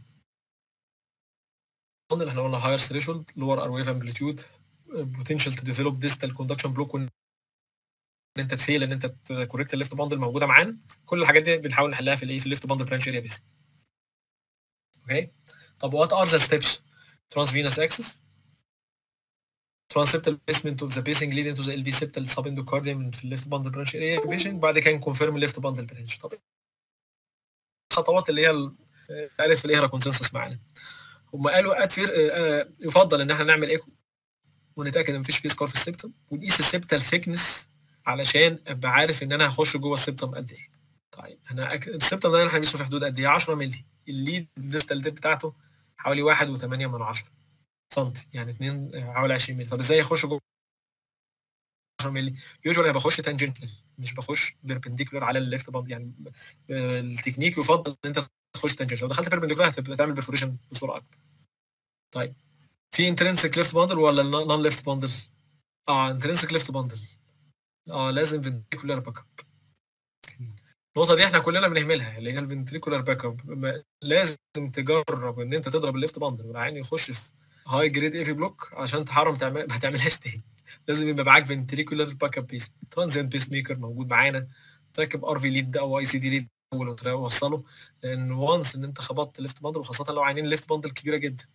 اللي احنا قلنا higher threshold lower airwave amplitude potential to develop distal conduction block وان انت تفيل ان انت تكوريكت الليفت باند الموجوده معانا كل الحاجات دي بنحاول نحلها في الايه في الليفت باند برانش اريا بس اوكي طب وات ار ذا ستيبس transvenous access transeptal placement of the pacing leading to the LV septal subendocardium في الليفت باند برانش اريا patient بعد كده نكونفيرم الليفت باند برانش طب الخطوات اللي هي ال- عارف اللي هي كونسنسس معانا هم قالوا ادفير يفضل ان احنا نعمل ايكو ونتاكد ان مفيش فيه سكار في السبتم ونقيس السبتال ثيكنس علشان ابقى عارف ان انا هخش جوه السبتم قد ايه طيب انا أك... السبتم ده احنا بنقيسه في حدود قد ايه 10 مللي الليد الديستال ديب بتاعته حوالي 1.8 من 10 سنتي يعني 2 حوالي 20 مللي طب ازاي اخش جوه 10 مللي يوجوالي بخش تانجنتال مش بخش بيربنديكولار على الليفت باند يعني آه، التكنيك يفضل ان انت تخش تانجنتال لو دخلت بيربنديكولار هتبقى تعمل بيرفوريشن بسرعه اكبر طيب في انترنسك ليفت باندل ولا نون ليفت باندل اه انترنسك ليفت باندل اه لازم فنتريكولار باك اب النقطة دي احنا كلنا بنهملها اللي هي الفنتريكولار باك اب لازم تجرب ان انت تضرب الليفت باندل والعين يخش في هاي جريد اي في بلوك عشان تحرم تعمل ما تعملهاش تاني لازم يبقى معاك فنتريكولار باك اب بيس ترانزيت بيس ميكر موجود معانا تركب ار في ليد ده او اي سي دي ليد اول وتوصله لان وانس ان انت خبطت ليفت باندل وخاصة لو عينين ليفت باندل كبيرة جدا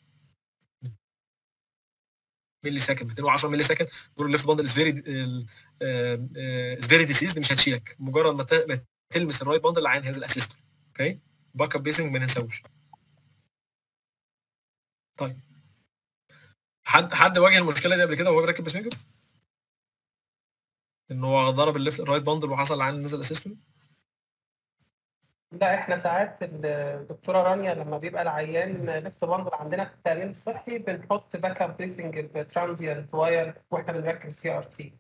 ملي سكند 210 ملي سكند دور الليفت باندل از فيري از فيري ديسيزد مش هتشيلك مجرد ما ت- ما تلمس الرايت باندل العين هينزل اسيست اوكي باك اب بيسنج ما ننساوش طيب حد حد واجه المشكله دي قبل كده وهو بيركب بيس ميكر؟ ان هو ضرب الليفت الرايت باندل وحصل العين نزل اسيست لا احنا ساعات الدكتوره رانيا لما بيبقى العيان ليفت باندل عندنا في التأمين الصحي بنحط باك اب بريسنج بترانزيانت واير واحنا بنركب سي ار تي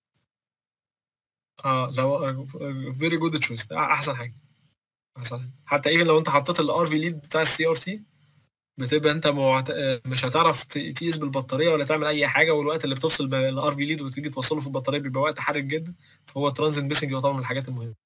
اه لو فيري جود تشويس احسن حاجه احسن حاجه حتى ايفن لو انت حطيت الار في ليد بتاع السي ار تي بتبقى انت معت... مش هتعرف ت- تقيس بالبطاريه ولا تعمل اي حاجه والوقت اللي بتفصل الار في ليد وتيجي توصله في البطاريه بيبقى وقت حرج جدا فهو ترانزيت بيسنج يعتبر من الحاجات المهمه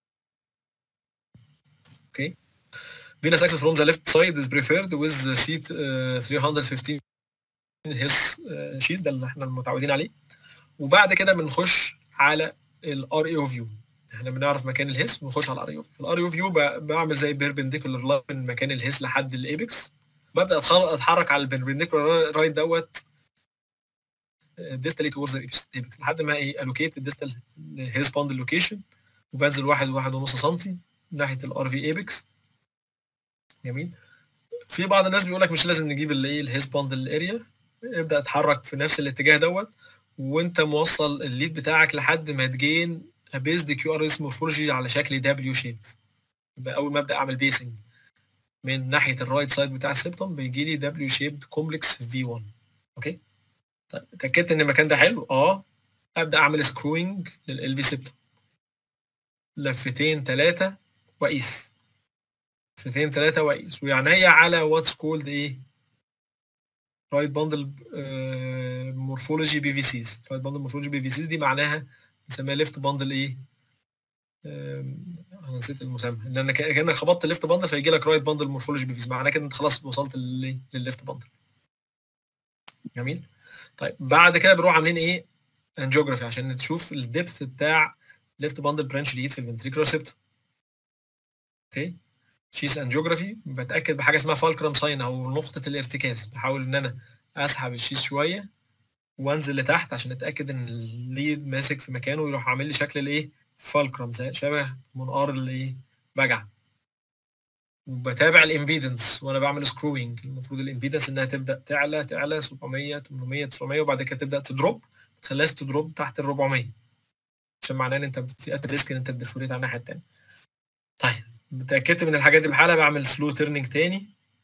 اوكي Venous access from the left side is preferred with the seat uh, 315 his uh, sheath ده اللي احنا متعودين عليه وبعد كده بنخش على الار اي او فيو احنا بنعرف مكان الهيس ونخش على الار اي او في الار اي او فيو بعمل زي بيربنديكولار لاين من مكان الهيس لحد الايبكس ببدا أتخل- اتحرك على البيربنديكولار رايت دوت ديستالي تورز الايبكس لحد ما ايه الوكيت الديستال هيس باند لوكيشن وبنزل واحد واحد ونص سنتي ناحيه الار في ايبكس جميل في بعض الناس بيقول لك مش لازم نجيب اللي ايه الهيس باند الاريا ابدا اتحرك في نفس الاتجاه دوت وانت موصل الليد بتاعك لحد ما تجين بيزد كيو ار اس مورفولوجي على شكل دبليو شيب يبقى اول ما ابدا اعمل بيسنج من ناحيه الرايت سايد بتاع السبتم بيجي لي دبليو شيبد كومبلكس في 1 اوكي طيب اتاكدت ان المكان ده حلو اه ابدا اعمل سكروينج للال في سبتم لفتين ثلاثه واقيس لفتين ثلاثه واقيس وعينيا على واتس كولد ايه رايت باندل مورفولوجي بي في سيز رايت باندل مورفولوجي بي في سيز دي معناها بنسميها ليفت باندل ايه آم، انا نسيت المسمى ان انا كأ- كانك خبطت ليفت باندل فيجي لك رايت باندل مورفولوجي بي في سيز معناه كده انت خلاص وصلت لل- للليفت باندل جميل طيب بعد كده بنروح عاملين ايه انجيوجرافي عشان تشوف الدبث بتاع ليفت باندل برانش ليد في الفنتريكولار سيبتم اوكي شيس انجيوجرافي بتاكد بحاجه اسمها فالكرم ساين او نقطه الارتكاز بحاول ان انا اسحب الشيس شويه وانزل لتحت عشان اتاكد ان الليد ماسك في مكانه ويروح عامل لي شكل الايه فالكرم زي شبه منقار الايه بجعه وبتابع الامبيدنس وانا بعمل سكروينج المفروض الامبيدنس انها تبدا تعلى تعلى 700 800 900 وبعد كده تبدا تدروب ما تخليهاش تدروب تحت ال 400 عشان معناه ان انت في ات ريسك ان انت تديفوريت على الناحيه الثانيه طيب اتاكدت من الحاجات دي بحالها بعمل سلو تيرنينج تاني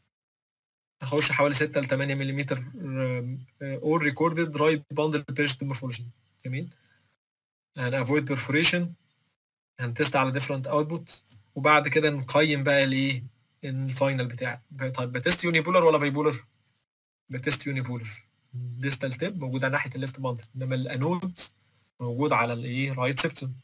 اخش حوالي 6 ل 8 ملم اول ريكوردد رايت باندل بيرست مورفولوجي جميل هن افويد بيرفوريشن هنتست على ديفرنت اوتبوت وبعد كده نقيم بقى الايه الفاينل بتاعي طيب بتست يوني بولر ولا باي بولر بتست يوني بولر ديستال تيب موجود على ناحيه الليفت باندل انما الانود موجود على الايه رايت سيبتوم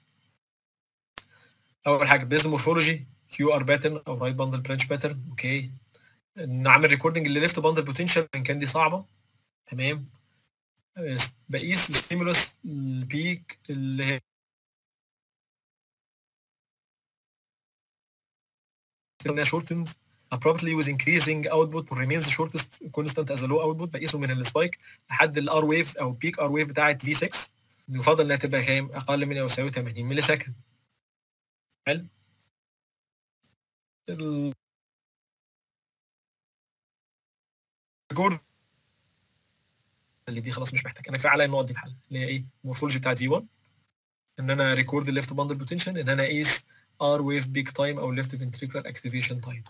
اول حاجه بيزد مورفولوجي كيو ار باترن او رايت باندل برانش باترن اوكي نعمل ريكوردنج لليفت باندل بوتنشال ان كان دي صعبه تمام بس بقيس الستيمولس البيك اللي هي shortened abruptly with increasing output remains shortest constant as a low output بقيسه من السبايك لحد الار ويف او بيك ار ويف بتاعت في 6 يفضل انها تبقى كام اقل من او يساوي 80 ملي سكند حلو ال- الجور اللي دي خلاص مش محتاج انا كفايه عليا النقط دي بحل اللي هي ايه المورفولوجي بتاعت في 1 ان انا ريكورد الليفت باندل بوتنشال ان انا اقيس ار ويف بيك تايم او ليفت فنتريكولار اكتيفيشن تايم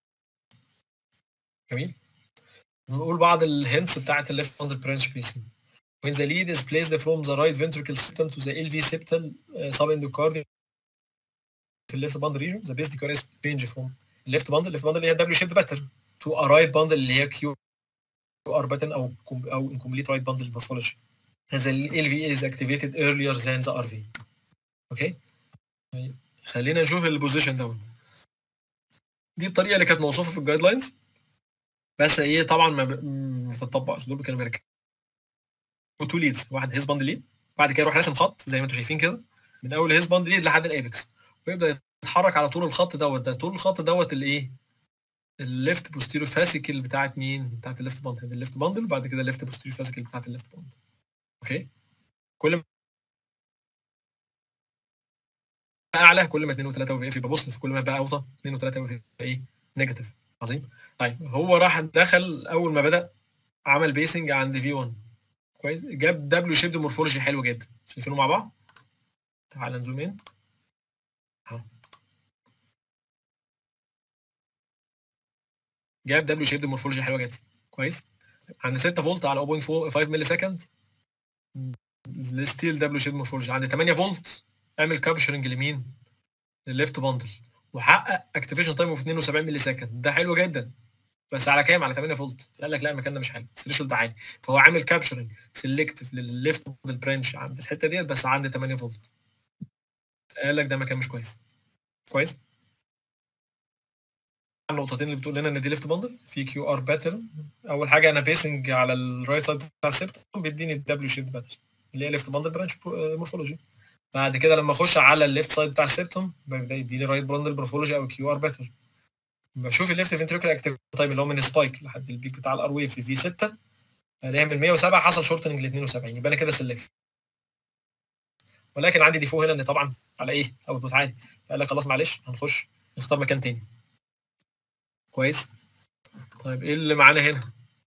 جميل نقول بعض الهنتس بتاعت الليفت باندل برانش بيسنج when the lead is placed from the right ventricle septum to the LV septal uh, subendocardium في الليفت باند ريجن the base decrease change from الليفت باند الليفت باند اللي هي دبليو شيب باترن to a right bundle اللي هي كيو ار باترن او com- او incomplete right bundle morphology the LV is activated earlier than the RV اوكي طيب خلينا نشوف البوزيشن دوت دي الطريقه اللي كانت موصوفه في الجايد لاينز بس ايه طبعا ما ب- ما بتطبقش دول كانوا بيركبوا تو ليدز واحد هيز باند ليد بعد كده يروح راسم خط زي ما انتم شايفين كده من اول هيز باند ليد لحد الايبكس ويبدا يتحرك على طول الخط دوت ده طول الخط دوت الايه الليفت بوستيريو فاسيكل بتاعت مين بتاعت الليفت باند دي الليفت باندل وبعد كده الليفت بوستيريو فاسيكل بتاعت الليفت باند اوكي كل ما اعلى كل ما 2 و3 وفي اف يبقى بوزيتيف كل ما بقى اوطى 2 و3 وفي ايه نيجاتيف عظيم طيب هو راح دخل اول ما بدا عمل بيسنج عند في 1 كويس جاب دبليو شيبد مورفولوجي حلو جدا شايفينه مع بعض تعال نزوم ان اهو جاب دبليو شيبد مورفولوجي حلوه جدا كويس عند 6 فولت على 0.5 ملي سكند ستيل دبليو شيبد مورفولوجي عند 8 فولت اعمل كابشرنج لمين؟ للليفت باندل وحقق اكتيفيشن تايم اوف 72 ملي سكند ده حلو جدا بس على كام؟ على 8 فولت قال لك لا المكان ده مش حلو الثريشولد عالي فهو عامل كابشرنج سيلكتيف للليفت باندل برانش عند الحته ديت بس عند 8 فولت قال لك ده مكان مش كويس كويس النقطتين اللي بتقول لنا ان دي ليفت باندل في كيو ار باترن اول حاجه انا بيسنج على الرايت سايد بتاع السبتم بيديني الدبليو شيب باترن اللي هي ليفت باندل برانش مورفولوجي بعد كده لما اخش على الليفت سايد بتاع السبتم بيبدا يديني رايت باندل مورفولوجي او كيو ار باترن بشوف الليفت فنتريكولار اكتيف تايم اللي هو من سبايك لحد البيك بتاع الار ويف في في 6 الاقيها من 107 حصل شورتنج ل 72 يبقى انا كده سلكت ولكن عندي ديفو هنا ان طبعا على ايه اوتبوت عالي فقال لك خلاص معلش هنخش نختار مكان تاني كويس طيب ايه اللي معانا هنا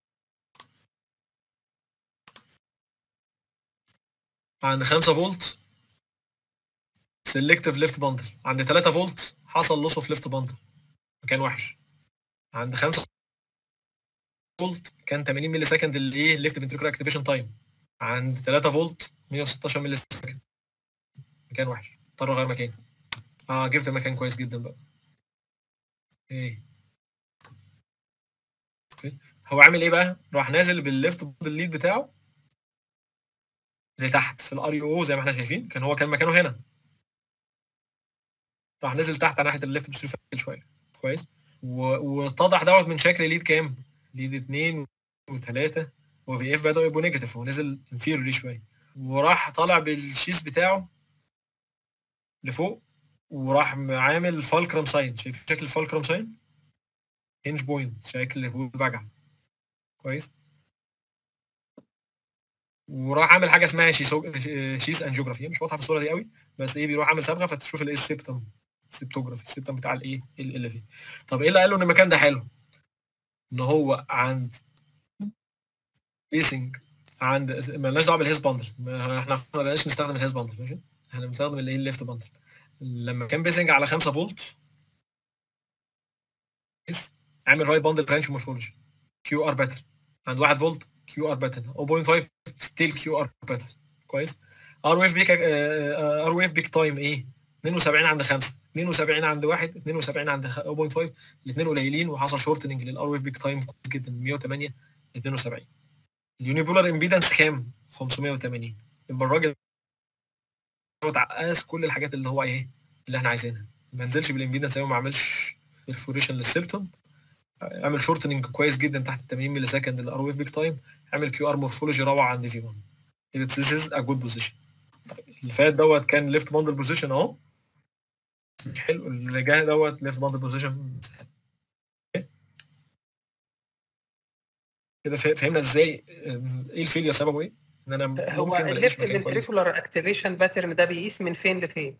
عند 5 فولت سيلكتيف ليفت باندل عند 3 فولت حصل لوس اوف ليفت باندل مكان وحش عند 5 فولت كان 80 ملي سكند الايه ليفت فنتريكولار اكتيفيشن تايم عند 3 فولت 116 ملي سكند مكان وحش اضطر اغير مكان اه جبت مكان كويس جدا بقى ايه اوكي هو عامل ايه بقى راح نازل بالليفت باندل ليد بتاعه لتحت في الار يو او زي ما احنا شايفين كان هو كان مكانه هنا راح نزل تحت على ناحيه الليفت بوستيريور فاكل شويه كويس و- واتضح دوت من شكل ليد كام؟ ليد 2 و3 وفي اف بدأوا يبقوا نيجاتيف هو نزل انفيروري شويه وراح طالع بالشيس بتاعه لفوق وراح عامل فالكرم ساين شايف شكل الفالكرم ساين؟ هنج بوينت شكل البجع كويس وراح عامل حاجه اسمها شيسو... شيس انجيوجرافي هي مش واضحه في الصوره دي قوي بس ايه بيروح عامل صبغه فتشوف الايه السبتم سيبتوجرافي السبتم بتاع الايه ال في طب ايه اللي قاله ان المكان ده حلو ان هو عند بيسنج عند مالناش دعوه بالهيز باندل ما احنا ما بقناش نستخدم الهيز باندل ماشي احنا بنستخدم الايه الليفت باندل لما كان بيسنج على 5 فولت كويس عامل رايت باندل برانش مورفولوجي كيو ار باترن عند 1 فولت كيو ار باترن 0.5 ستيل كيو ار باترن كويس ار ويف بيك ار ويف بيك تايم ايه 72 عند 5 72 عند 1 72 عند 0.5 الاثنين قليلين وحصل شورتنج للار ويف بيك تايم كويس جدا من 108 ل 72 اليونيبولار امبيدنس كام 580 يبقى الراجل دوت قاس كل الحاجات اللي هو ايه اللي احنا عايزينها ما نزلش بالامبيدنس أوي، ما عملش برفوريشن للسيبتوم اعمل شورتنج كويس جدا تحت 80 ملي سكند الار ويف بيك تايم اعمل كيو ار مورفولوجي روعه عند في 1 يبقى this is a good position اللي فات دوت كان ليفت باندل بوزيشن اهو حلو اللي جاي دوت ليفت باندل بوزيشن كده فه- فهمنا ازاي ام، ايه الفيلير سببه ايه؟ ان انا هو ممكن ما الاقيش الليفت مكان كويس فنتريكولار اكتيفيشن باترن ده بيقيس من فين لفين؟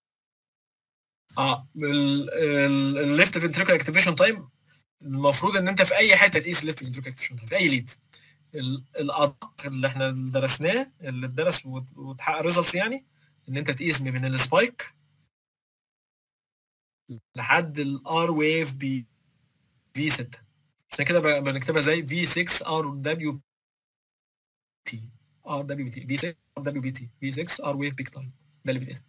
اه الليفت فنتريكل اكتيفيشن تايم المفروض ان انت في اي حته تقيس الليفت فنتريكل اكتيفيشن تايم في اي ليد ال- الادق اللي احنا درسناه اللي اتدرس وت- وتحقق ريزلتس يعني ان انت تقيس من السبايك لحد الار ويف بي في 6 عشان كده ب- بنكتبها زي في 6 ار دبليو تي ار دبليو بي تي في 6 ار دبليو بي تي في 6 ار ويف بيك تايم ده اللي بيتقاس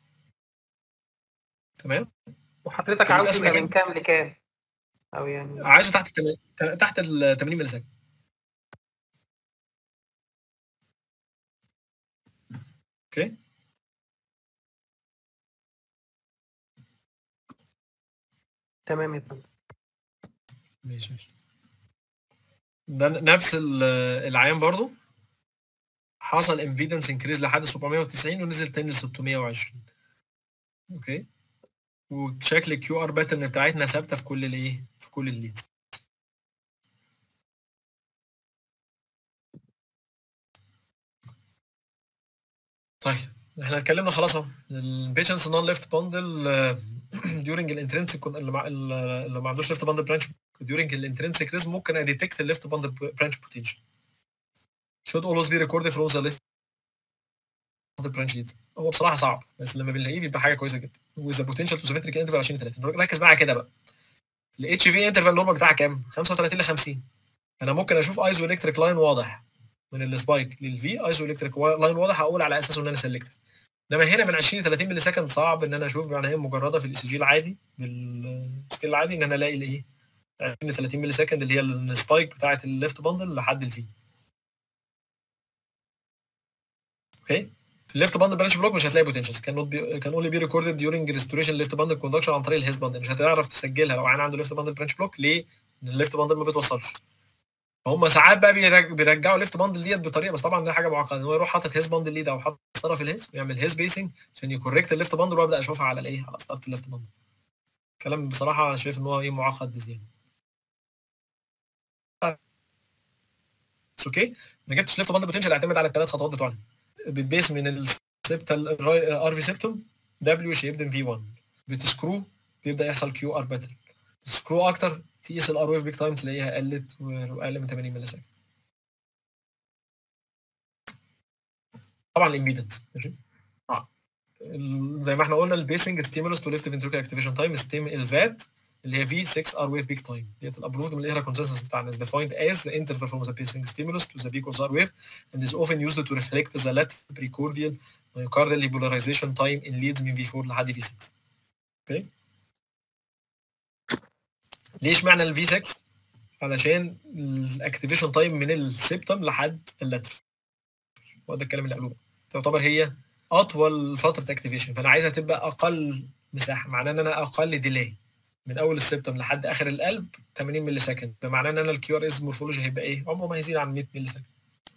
تمام وحضرتك كده عاوز بتقسم يبقى كام؟ من كام لكام؟ او يعني عايزه تحت التم- تحت ال 80 ملي سكند اوكي تمام يا فندم ماشي ماشي ده نفس ال- العيان برضو حصل امبيدنس انكريز لحد 790 ونزل تاني ل 620 اوكي وشكل الكيو ار باترن بتاعتنا ثابته في كل الايه في كل الليدز طيب احنا اتكلمنا خلاص اهو البيشنس نون ليفت باندل ديورنج الانترنسك اللي مع اللي ما عندوش ليفت باندل برانش during الانترنسك ريزم ممكن اديتكت الليفت باندل برانش بوتنشال should always be recorded from the left باندل برانش lead هو بصراحه صعب بس لما بنلاقيه بيبقى حاجه كويسه جدا with the potential to symmetric interval 20 30 ركز معايا كده بقى الاتش في انترفال نورمال بتاعها كام 35 ل 50 انا ممكن اشوف ايزو الكتريك لاين واضح من السبايك للفي ايزو الكتريك لاين واضح اقول على اساسه ان انا سلكتيف انما هنا من 20 ل 30 ملي سكند صعب ان انا اشوف يعني هي مجرده في الاي سي جي العادي بالسكيل العادي ان انا الاقي الايه 20 ل 30 ملي سكند اللي هي السبايك بتاعه الليفت باندل لحد الفي اوكي في الليفت باندل برانش بلوك مش هتلاقي بوتنشالز كان نوت كان اونلي بي ريكوردد ديورنج ريستوريشن ليفت باندل كوندكشن عن طريق الهيز باندل مش هتعرف تسجلها لو عين عنده ليفت باندل برانش بلوك ليه؟ لان الليفت باندل ما بتوصلش هم ساعات بقى بيرج- بيرجعوا ليفت باندل ديت بطريقه بس طبعا ده حاجه معقده ان هو يروح حاطط هيز باندل ليد او حاطط طرف الهيز ويعمل هيز بيسنج عشان يكوريكت الليفت باندل وابدا اشوفها على الايه على ستارت الليفت باندل كلام بصراحه انا شايف ان هو ايه معقد بزياده بس اوكي ما جبتش ليفت باندل بوتنشال اعتمد على الثلاث خطوات بتوعنا بتبيس من السبتال ار في سيبتوم دبليو شيبد في 1 بتسكرو بيبدا يحصل كيو ار باترن سكرو اكتر تقيس الار ويف بيك تايم تلاقيها قلت واقل من 80 ملي سكند طبعا الامبيدنس ماشي اه ال- زي ما احنا قلنا البيسنج ستيمولس تو ليفت فنتريكل اكتيفيشن تايم ستيم الفات اللي هي في 6 ار ويف بيك تايم ديت الابروفد من الايرا كونسنسس بتاعنا is defined as the interval from the pacing stimulus to the peak of the R wave and is often used to reflect the lateral precordial myocardial depolarization time in leads من V4 لحد V6 اوكي ليش معنى ال V6 علشان الاكتيفيشن تايم من السيبتم لحد اللاترال هو ده الكلام اللي قالوه تعتبر هي اطول فتره اكتيفيشن فانا عايزها تبقى اقل مساحه معناه ان انا اقل ديلي من اول السيبتم لحد اخر القلب 80 ملي سكند بمعنى ان انا الكيو ار اس مورفولوجي هيبقى ايه عمره ما هيزيد عن 100 ملي سكند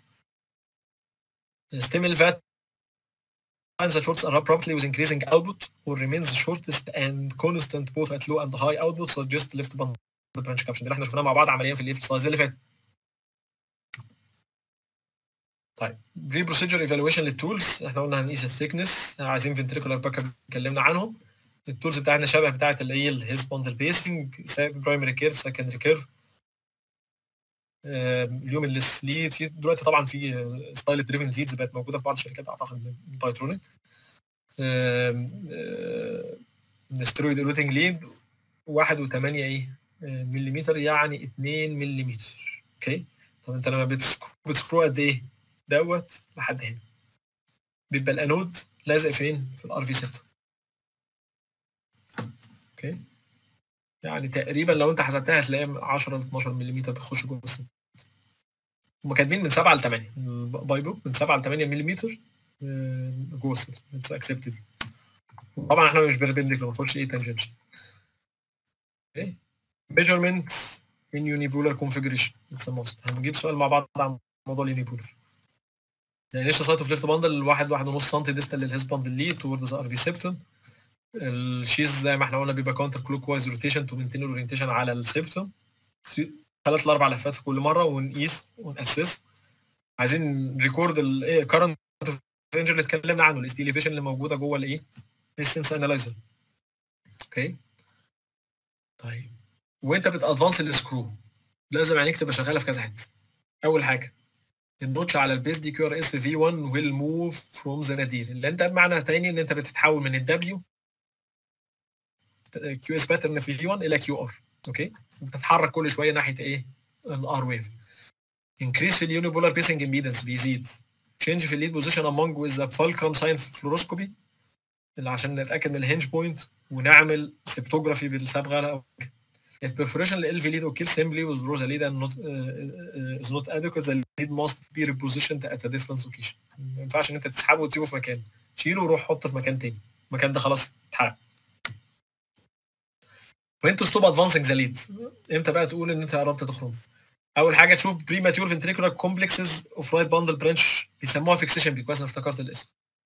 ستيمل فات times that shorts are abruptly with increasing output or remains shortest and constant both at low and high output suggest left bundle branch caption ده اللي احنا شفناه مع بعض عمليا في الايه في السلايدز اللي فاتت طيب بري بروسيجر ايفالويشن للتولز احنا قلنا هنقيس الثيكنس عايزين فنتريكولار باك اب اتكلمنا عنهم التولز بتاعتنا شبه بتاعت اللي هي الهيز باندل بيسنج برايمري كيرف سكندري كيرف اليوم اللي ليد في دلوقتي طبعا في ستايل دريفن ليدز بقت موجوده في بعض الشركات اعتقد من بايترونيك السترويد ايلوتنج ليد 1.8 ايه آه، مليمتر يعني 2 مليمتر اوكي طب انت لما بتسكرو بتسكرو قد ايه دوت لحد هنا بيبقى الانود لازق فين في الار في 6 اوكي يعني تقريبا لو انت حسبتها هتلاقي 10 ل 12 ملم بيخش جوه السن هم كاتبين من 7 ل 8 باي بوك من 7 ل 8 ملم جوه السن اتس اكسبتد طبعا احنا مش بيربنديكولار ما بنقولش ايه تانجنشن اوكي ميجرمنت in unipolar configuration it's a must هنجيب سؤال مع بعض عن موضوع اليونيبولر يعني ليش سايت اوف ليفت باندل واحد واحد ونص سم ديستال للهيز باندل ليه توورد ار في سيبتون الشيز زي ما احنا قلنا بيبقى كاونتر كلوك وايز روتيشن تو مينتين الاورينتيشن على السيبتون ثلاث لاربع لفات في كل مره ونقيس وناسس عايزين ريكورد الكرنت رينج اللي اتكلمنا عنه الاس اليفيشن اللي موجوده جوه الايه السنس انالايزر اوكي طيب وانت بتادفانس السكرو لازم عينيك تبقى شغاله في كذا حته اول حاجه النوتش على البيس دي كيو ار اس في في 1 ويل موف فروم ذا نادير اللي انت بمعنى تاني ان انت بتتحول من الدبليو كيو اس باترن في في 1 الى كيو ار اوكي بتتحرك كل شويه ناحيه ايه الار ويف انكريس في اليونيبولار بيسنج امبيدنس بيزيد تشينج في الليد بوزيشن امونج ويز فالكرام ساين فلوروسكوبي اللي عشان نتاكد من الهنج بوينت ونعمل سيبتوجرافي بالصبغه If perforation ال LV lead occurs simply withdraw the lead and not uh, is not adequate the lead must be repositioned at a different location. ما ينفعش ان انت تسحبه وتسيبه في مكان شيله وروح حطه في مكان تاني المكان ده خلاص اتحرق. When to stop advancing the lead امتى بقى تقول ان انت قربت تخرج؟ اول حاجه تشوف premature ventricular complexes of right bundle branch بيسموها fixation beat كويس انا افتكرت الاسم.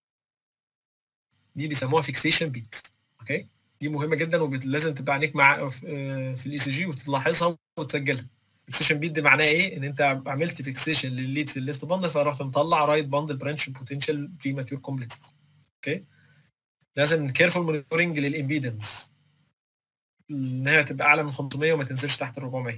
دي بيسموها fixation beat اوكي؟ دي مهمه جدا ولازم تبقى عينيك مع في الاي سي جي وتلاحظها وتسجلها فيكسيشن بيت دي معناها ايه ان انت عملت فيكسيشن للليد في الليفت باندل فرحت مطلع رايت باندل برانش بوتنشال بريماتيور كومبلكس اوكي لازم كيرفول مونيتورنج للامبيدنس انها تبقى اعلى من 500 وما تنزلش تحت ال 400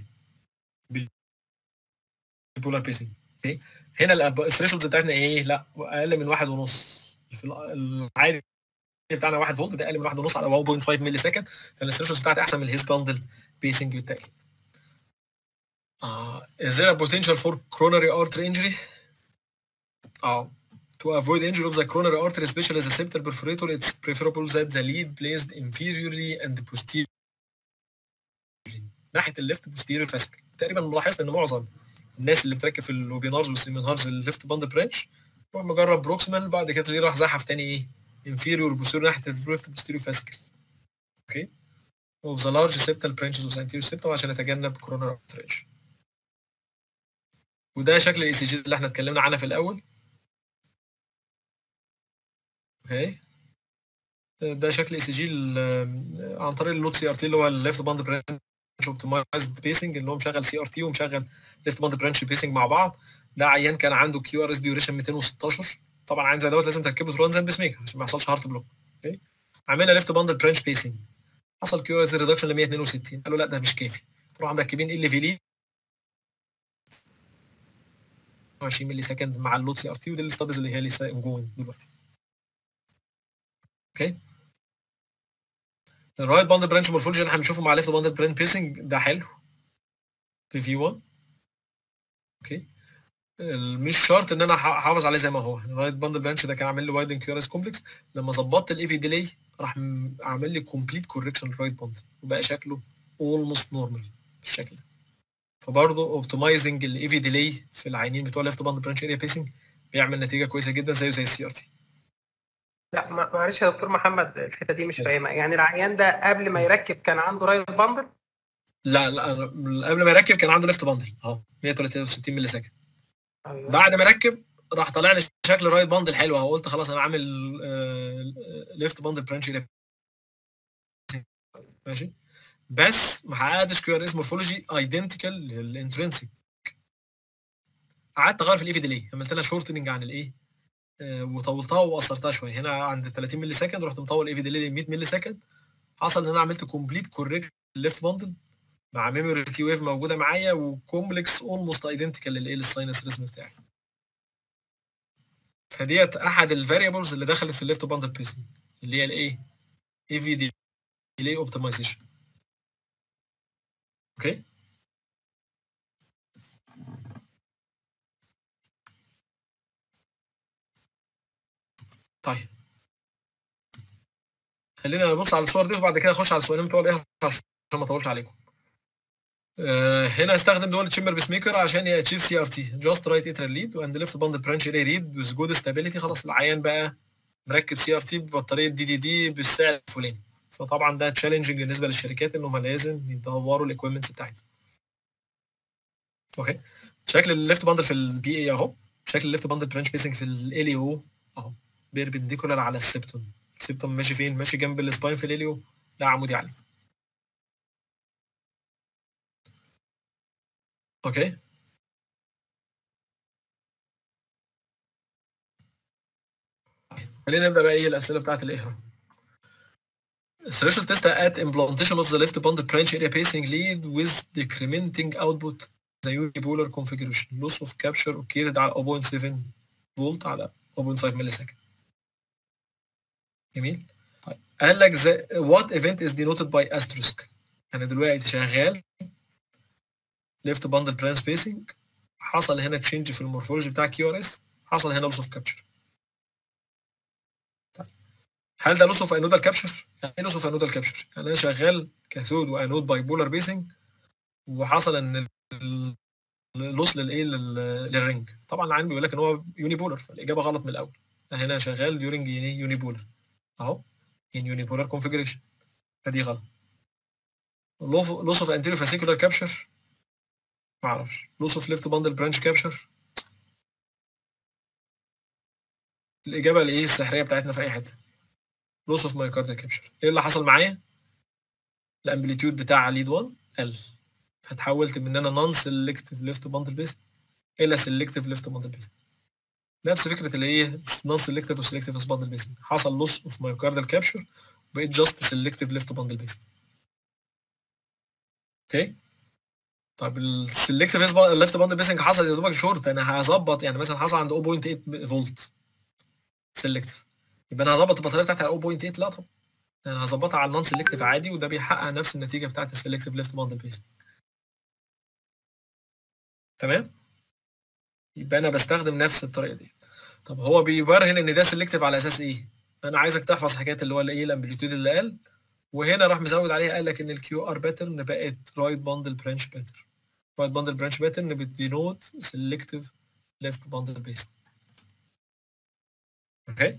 بالبولار بيسنج اوكي هنا الثريشولدز بتاعتنا ايه لا اقل من واحد ونص في العادي بتاعنا 1 فولت ده اقل من 1 ونص على 1.5 ملي سكند فالستريشنز بتاعتي احسن من الهيز باندل بيسنج بالتاكيد. اه is there a potential for coronary artery injury؟ اه to avoid injury of the coronary artery especially as a septal perforator it's preferable that the lead placed inferiorly and posteriorly ناحيه الليفت posterior fascicle تقريبا لاحظت ان معظم الناس اللي بتركب في الويبينارز والسيمينارز الليفت باند برانش روح مجرب بروكسيمال بعد كده تلاقيه راح زحف تاني ايه inferior posterior ناحيه الليفت posterior fascicle اوكي of the large septal branches of the anterior septum عشان نتجنب coronary artery وده شكل الاي سي جي اللي احنا اتكلمنا عنها في الاول اوكي ده شكل اي سي جي عن طريق اللود سي ار تي اللي هو الليفت باند برانش اوبتمايزد بيسنج اللي هو مشغل سي ار تي ومشغل ليفت باند برانش بيسنج مع بعض ده عيان كان عنده كيو ار اس ديوريشن 216 طبعا عين زي دوت لازم تركبه ترانزنت بيس ميكر عشان ما يحصلش هارت بلوك اوكي عملنا ليفت باندل برانش بيسنج حصل كيو ار اس ريدكشن ل 162 قالوا لا ده مش كافي راحوا مركبين ال في لي 20 ملي سكند مع اللود سي ار تي ودي الاستاديز اللي هي لسه جوين دلوقتي اوكي الرايت باندل برانش مورفولوجي اللي احنا بنشوفه مع ليفت باندل برانش بيسنج ده حلو في في 1 اوكي مش شرط ان انا احافظ عليه زي ما هو الرايت باندل برانش ده كان عامل لي وايدن كيو اس كومبلكس لما ظبطت الاي في ديلي راح عامل لي كومبليت كوركشن للرايت باندل وبقى شكله اولموست نورمال بالشكل ده فبرضه اوبتمايزنج الاي في ديلي في العينين بتوع ليفت باندل برانش اريا بيسنج بيعمل نتيجه كويسه جدا زيه زي السي ار تي لا معلش يا دكتور محمد الحته دي مش فاهمها يعني العيان ده قبل ما يركب كان عنده رايت باندل لا لا قبل ما يركب كان عنده ليفت باندل اه 163 ملي سكند أيوة. بعد ما ركب راح طالع لي شكل رايت باندل حلو اهو قلت خلاص انا عامل ليفت باندل برانش ماشي بس ما حققتش كيو ار اس مورفولوجي ايدنتيكال للانترنسيك قعدت اغير في الاي في ديلي عملت لها شورتنج عن الايه آه وطولتها وقصرتها شويه هنا عند 30 ملي سكند رحت مطول اي في ديلي ل 100 ملي سكند حصل ان انا عملت كومبليت كوريكت ليفت باندل مع ميموري تي ويف موجوده معايا وكومبلكس اولموست ايدنتيكال للايه للساينس ريزم بتاعي فديت احد الفاريبلز اللي دخلت في الليفت باندل بيسنج اللي هي الايه اي في دي ديلي اوبتمايزيشن اوكي طيب خلينا نبص على الصور دي وبعد كده اخش على السؤالين بتوع الايه عشان ما اطولش عليكم آه، هنا استخدم دول تشامبر بيس ميكر عشان ياتشيف سي ار تي جاست رايت اترال ليد واند ليفت باند برانش الي ريد وذ جود ستابيليتي خلاص العيان بقى مركب سي ار تي ببطاريه دي دي دي بالسعر الفلاني فطبعا ده تشالنجنج بالنسبه للشركات ان هم لازم يدوروا الاكويبمنتس بتاعتهم اوكي شكل الليفت باندل في البي اي اهو شكل الليفت باندل برانش بيسنج في ال او اهو بيربنديكولار على السبتون السبتون ماشي فين ماشي جنب السباين في الاليو لا عمودي عليه اوكي خلينا نبدا بقى ايه الاسئله بتاعت الايه Threshold test at implantation of the left band branch area pacing lead with decrementing output the unipolar configuration. Loss of capture occurred على 0.7 فولت على 0.5 ملي سكند. جميل؟ طيب قال لك the, what event is denoted by asterisk؟ انا دلوقتي شغال left bundle branch spacing حصل هنا تشينج في المورفولوجي بتاع كيو ار اس حصل هنا loss of capture. هل ده لوس اوف انودال كابشر؟ يعني ايه لوس اوف انودال كابشر؟ يعني انا شغال كاثود وانود باي بولار بيسنج وحصل ان اللوس للايه لل- للرينج طبعا العين بيقول لك ان هو يوني بولر فالاجابه غلط من الاول هنا شغال ديورنج يوني بولر اهو ان يوني بولار كونفجريشن فدي غلط لوس اوف انتيريو فاسيكولار كابشر ما اعرفش لوس اوف ليفت باندل برانش كابشر الاجابه الايه السحريه بتاعتنا في اي حته لوس اوف مايوكارديا كابشر ايه اللي حصل معايا الامبليتيود بتاع ليد 1 قل فتحولت من ان انا نون سيلكتيف ليفت باندل بيس الى سيلكتيف ليفت باندل بيس نفس فكره اللي هي نون سيلكتيف وسيلكتيف باندل بيس حصل لوس اوف مايوكارديال كابشر بقيت جاست سيلكتيف ليفت باندل بيس اوكي طب السيلكتيف ليفت باندل بيسنج حصل يا دوبك شورت انا هظبط يعني مثلا حصل عند 0.8 فولت سيلكتيف يبقى انا هظبط البطاريه بتاعتي على 0.8 لا طبعا انا هظبطها على النون سيلكتيف عادي وده بيحقق نفس النتيجه بتاعت السيلكتيف ليفت باندل بيس تمام يبقى انا بستخدم نفس الطريقه دي طب هو بيبرهن ان ده سيلكتيف على اساس ايه انا عايزك تحفظ حكايه اللي هو الايه الامبليتيود اللي قال وهنا راح مزود عليها قال لك ان الكيو ار باترن بقت رايت باندل برانش باترن رايت باندل برانش باترن بتدينوت سيلكتيف ليفت باندل بيس اوكي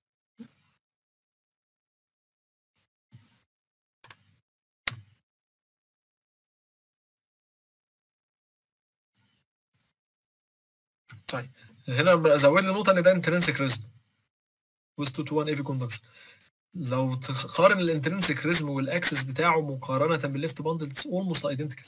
طيب هنا زود لي نقطه ان ده انترنسك ريزم with 2 to 1 ايفي كوندكشن لو تقارن الانترنسك ريزم والاكسس بتاعه مقارنه بالليفت باندل اولموست ايدنتيكال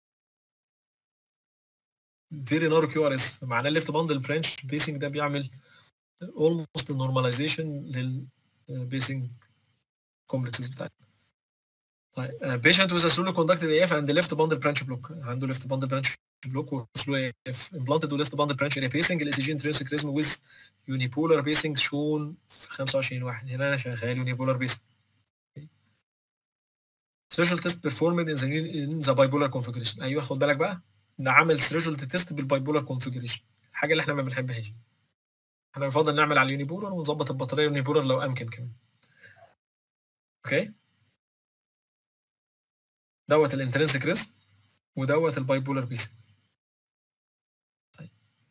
فيري نارو كيو ار اس فمعناه الليفت باندل برانش بيسنج ده بيعمل اولموست نورماليزيشن للبيسنج كومبلكسز بتاعتنا طيب بيشنت ويز سلولي كوندكتد اي اف اند ليفت باندل برانش بلوك عنده ليفت باندل برانش بلوك وسلو اي اف امبلانتد وليفت باندل برانش اريا بيسنج الاي سي جي انترنسك ريزم ويز يونيبولار بيسنج شون في 25 واحد هنا انا شغال يونيبولار بيسنج threshold test performed in the in the bipolar configuration ايوه خد بالك بقى ان عامل threshold test بالبايبولار configuration الحاجه اللي احنا ما بنحبهاش احنا بنفضل نعمل على اليونيبولار ونظبط البطاريه يونيبولار لو امكن كمان اوكي دوت الانترنسك ريسك ودوت البايبولار بيس طيب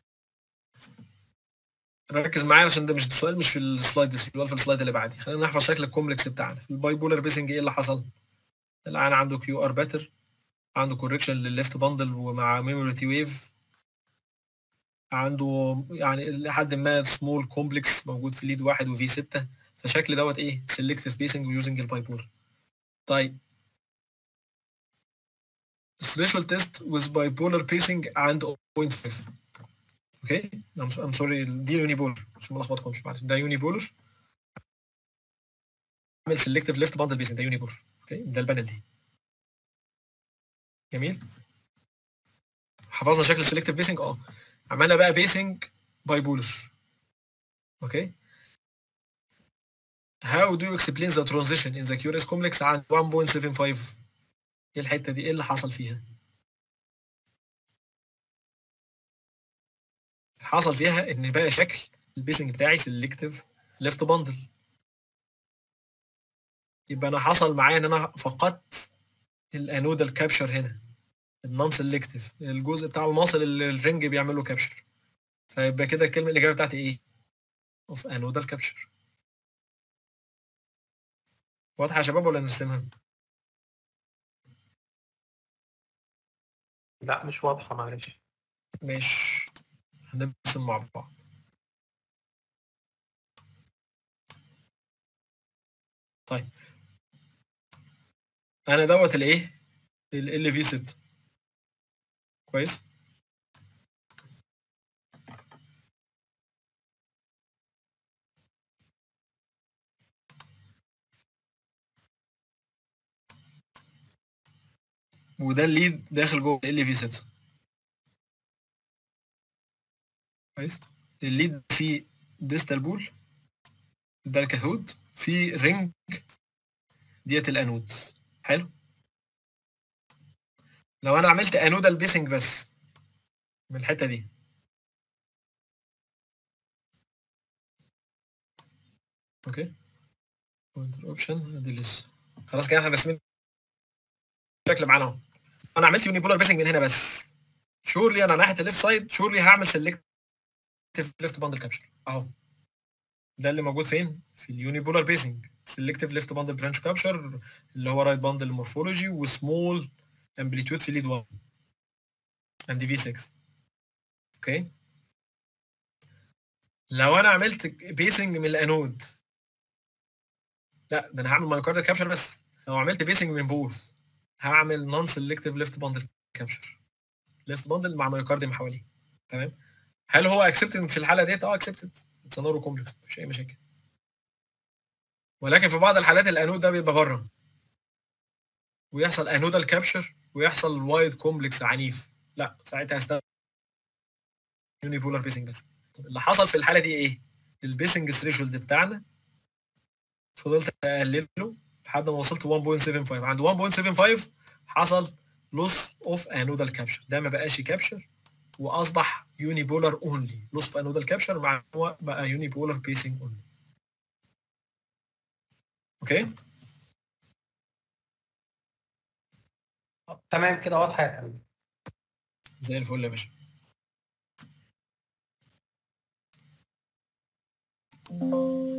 ركز معايا عشان ده مش السؤال مش في السلايد ده السؤال في السلايد اللي بعدي خلينا نحفظ شكل الكومبلكس بتاعنا في البايبولار بيسنج ايه اللي حصل الان عنده كيو ار باتر عنده كوركشن للليفت باندل ومع ميموري تي ويف عنده يعني لحد ما سمول كومبلكس موجود في ليد واحد وفي 6 فشكل دوت ايه سيلكتيف بيسنج ويوزنج البايبولار طيب threshold test with bipolar pacing عند 0.5 اوكي ام سوري دي يوني بولر عشان ما لخبطكمش معلش ده يوني بولر عامل سيلكتيف ليفت باندل بيسنج ده يوني بولر اوكي ده البانل دي جميل حفظنا شكل السيلكتيف بيسنج اه عملنا بقى بيسنج باي بولر اوكي how do you explain the transition in the QRS complex عن 1.75 ايه الحته دي ايه اللي حصل فيها حصل فيها ان بقى شكل البيسنج بتاعي سيلكتيف ليفت باندل يبقى انا حصل معايا ان انا فقدت الانودال كابشر هنا النون سيلكتيف الجزء بتاع الماصل اللي الرنج بيعمل له كابشر فيبقى كده الكلمه الاجابه بتاعتي ايه؟ اوف انودال كابشر واضحه يا شباب ولا نرسمها؟ لا مش واضحه معلش مش هنرسم مع بعض طيب انا دوت الايه ال في 6 كويس وده الليد داخل جوه ال في 6 كويس الليد فيه ديستال بول ده الكاثود في رينج ديت الانود حلو لو انا عملت انودال بيسنج بس من الحته دي اوكي اوبشن ادي لسه خلاص كده احنا راسمين شكل معانا اهو انا عملت يوني بولار بيسنج من هنا بس شورلي انا ناحيه الليفت سايد شورلي هعمل سيلكت ليفت باندل كابشر اهو ده اللي موجود فين في اليوني بولار بيسنج سيلكتيف ليفت باندل برانش كابشر اللي هو رايت باندل مورفولوجي وسمول امبليتيود في ليد 1 اند في 6 اوكي لو انا عملت بيسنج من الانود لا ده انا هعمل مايوكاردال كابشر بس لو عملت بيسنج من بوث هعمل نون سيلكتيف ليفت باندل كابشر ليفت باندل مع مايوكارديوم حواليه تمام هل هو اكسبتد في الحاله ديت اه اكسبتد اتس نورو كومبلكس مفيش اي مشاكل ولكن في بعض الحالات الانود ده بيبقى بره ويحصل انودال كابشر ويحصل وايد كومبلكس عنيف لا ساعتها هستخدم يوني بولار بيسنج بس طب اللي حصل في الحاله دي ايه البيسنج ثريشولد بتاعنا فضلت اقلله لحد ما وصلت 1.75 عند 1.75 حصل لوس اوف انودال كابشر ده ما بقاش كابشر واصبح يوني بولار اونلي لوس اوف انودال كابشر مع هو بقى يوني بولار بيسنج اونلي اوكي تمام كده واضحه يا فندم زي الفل يا باشا Thank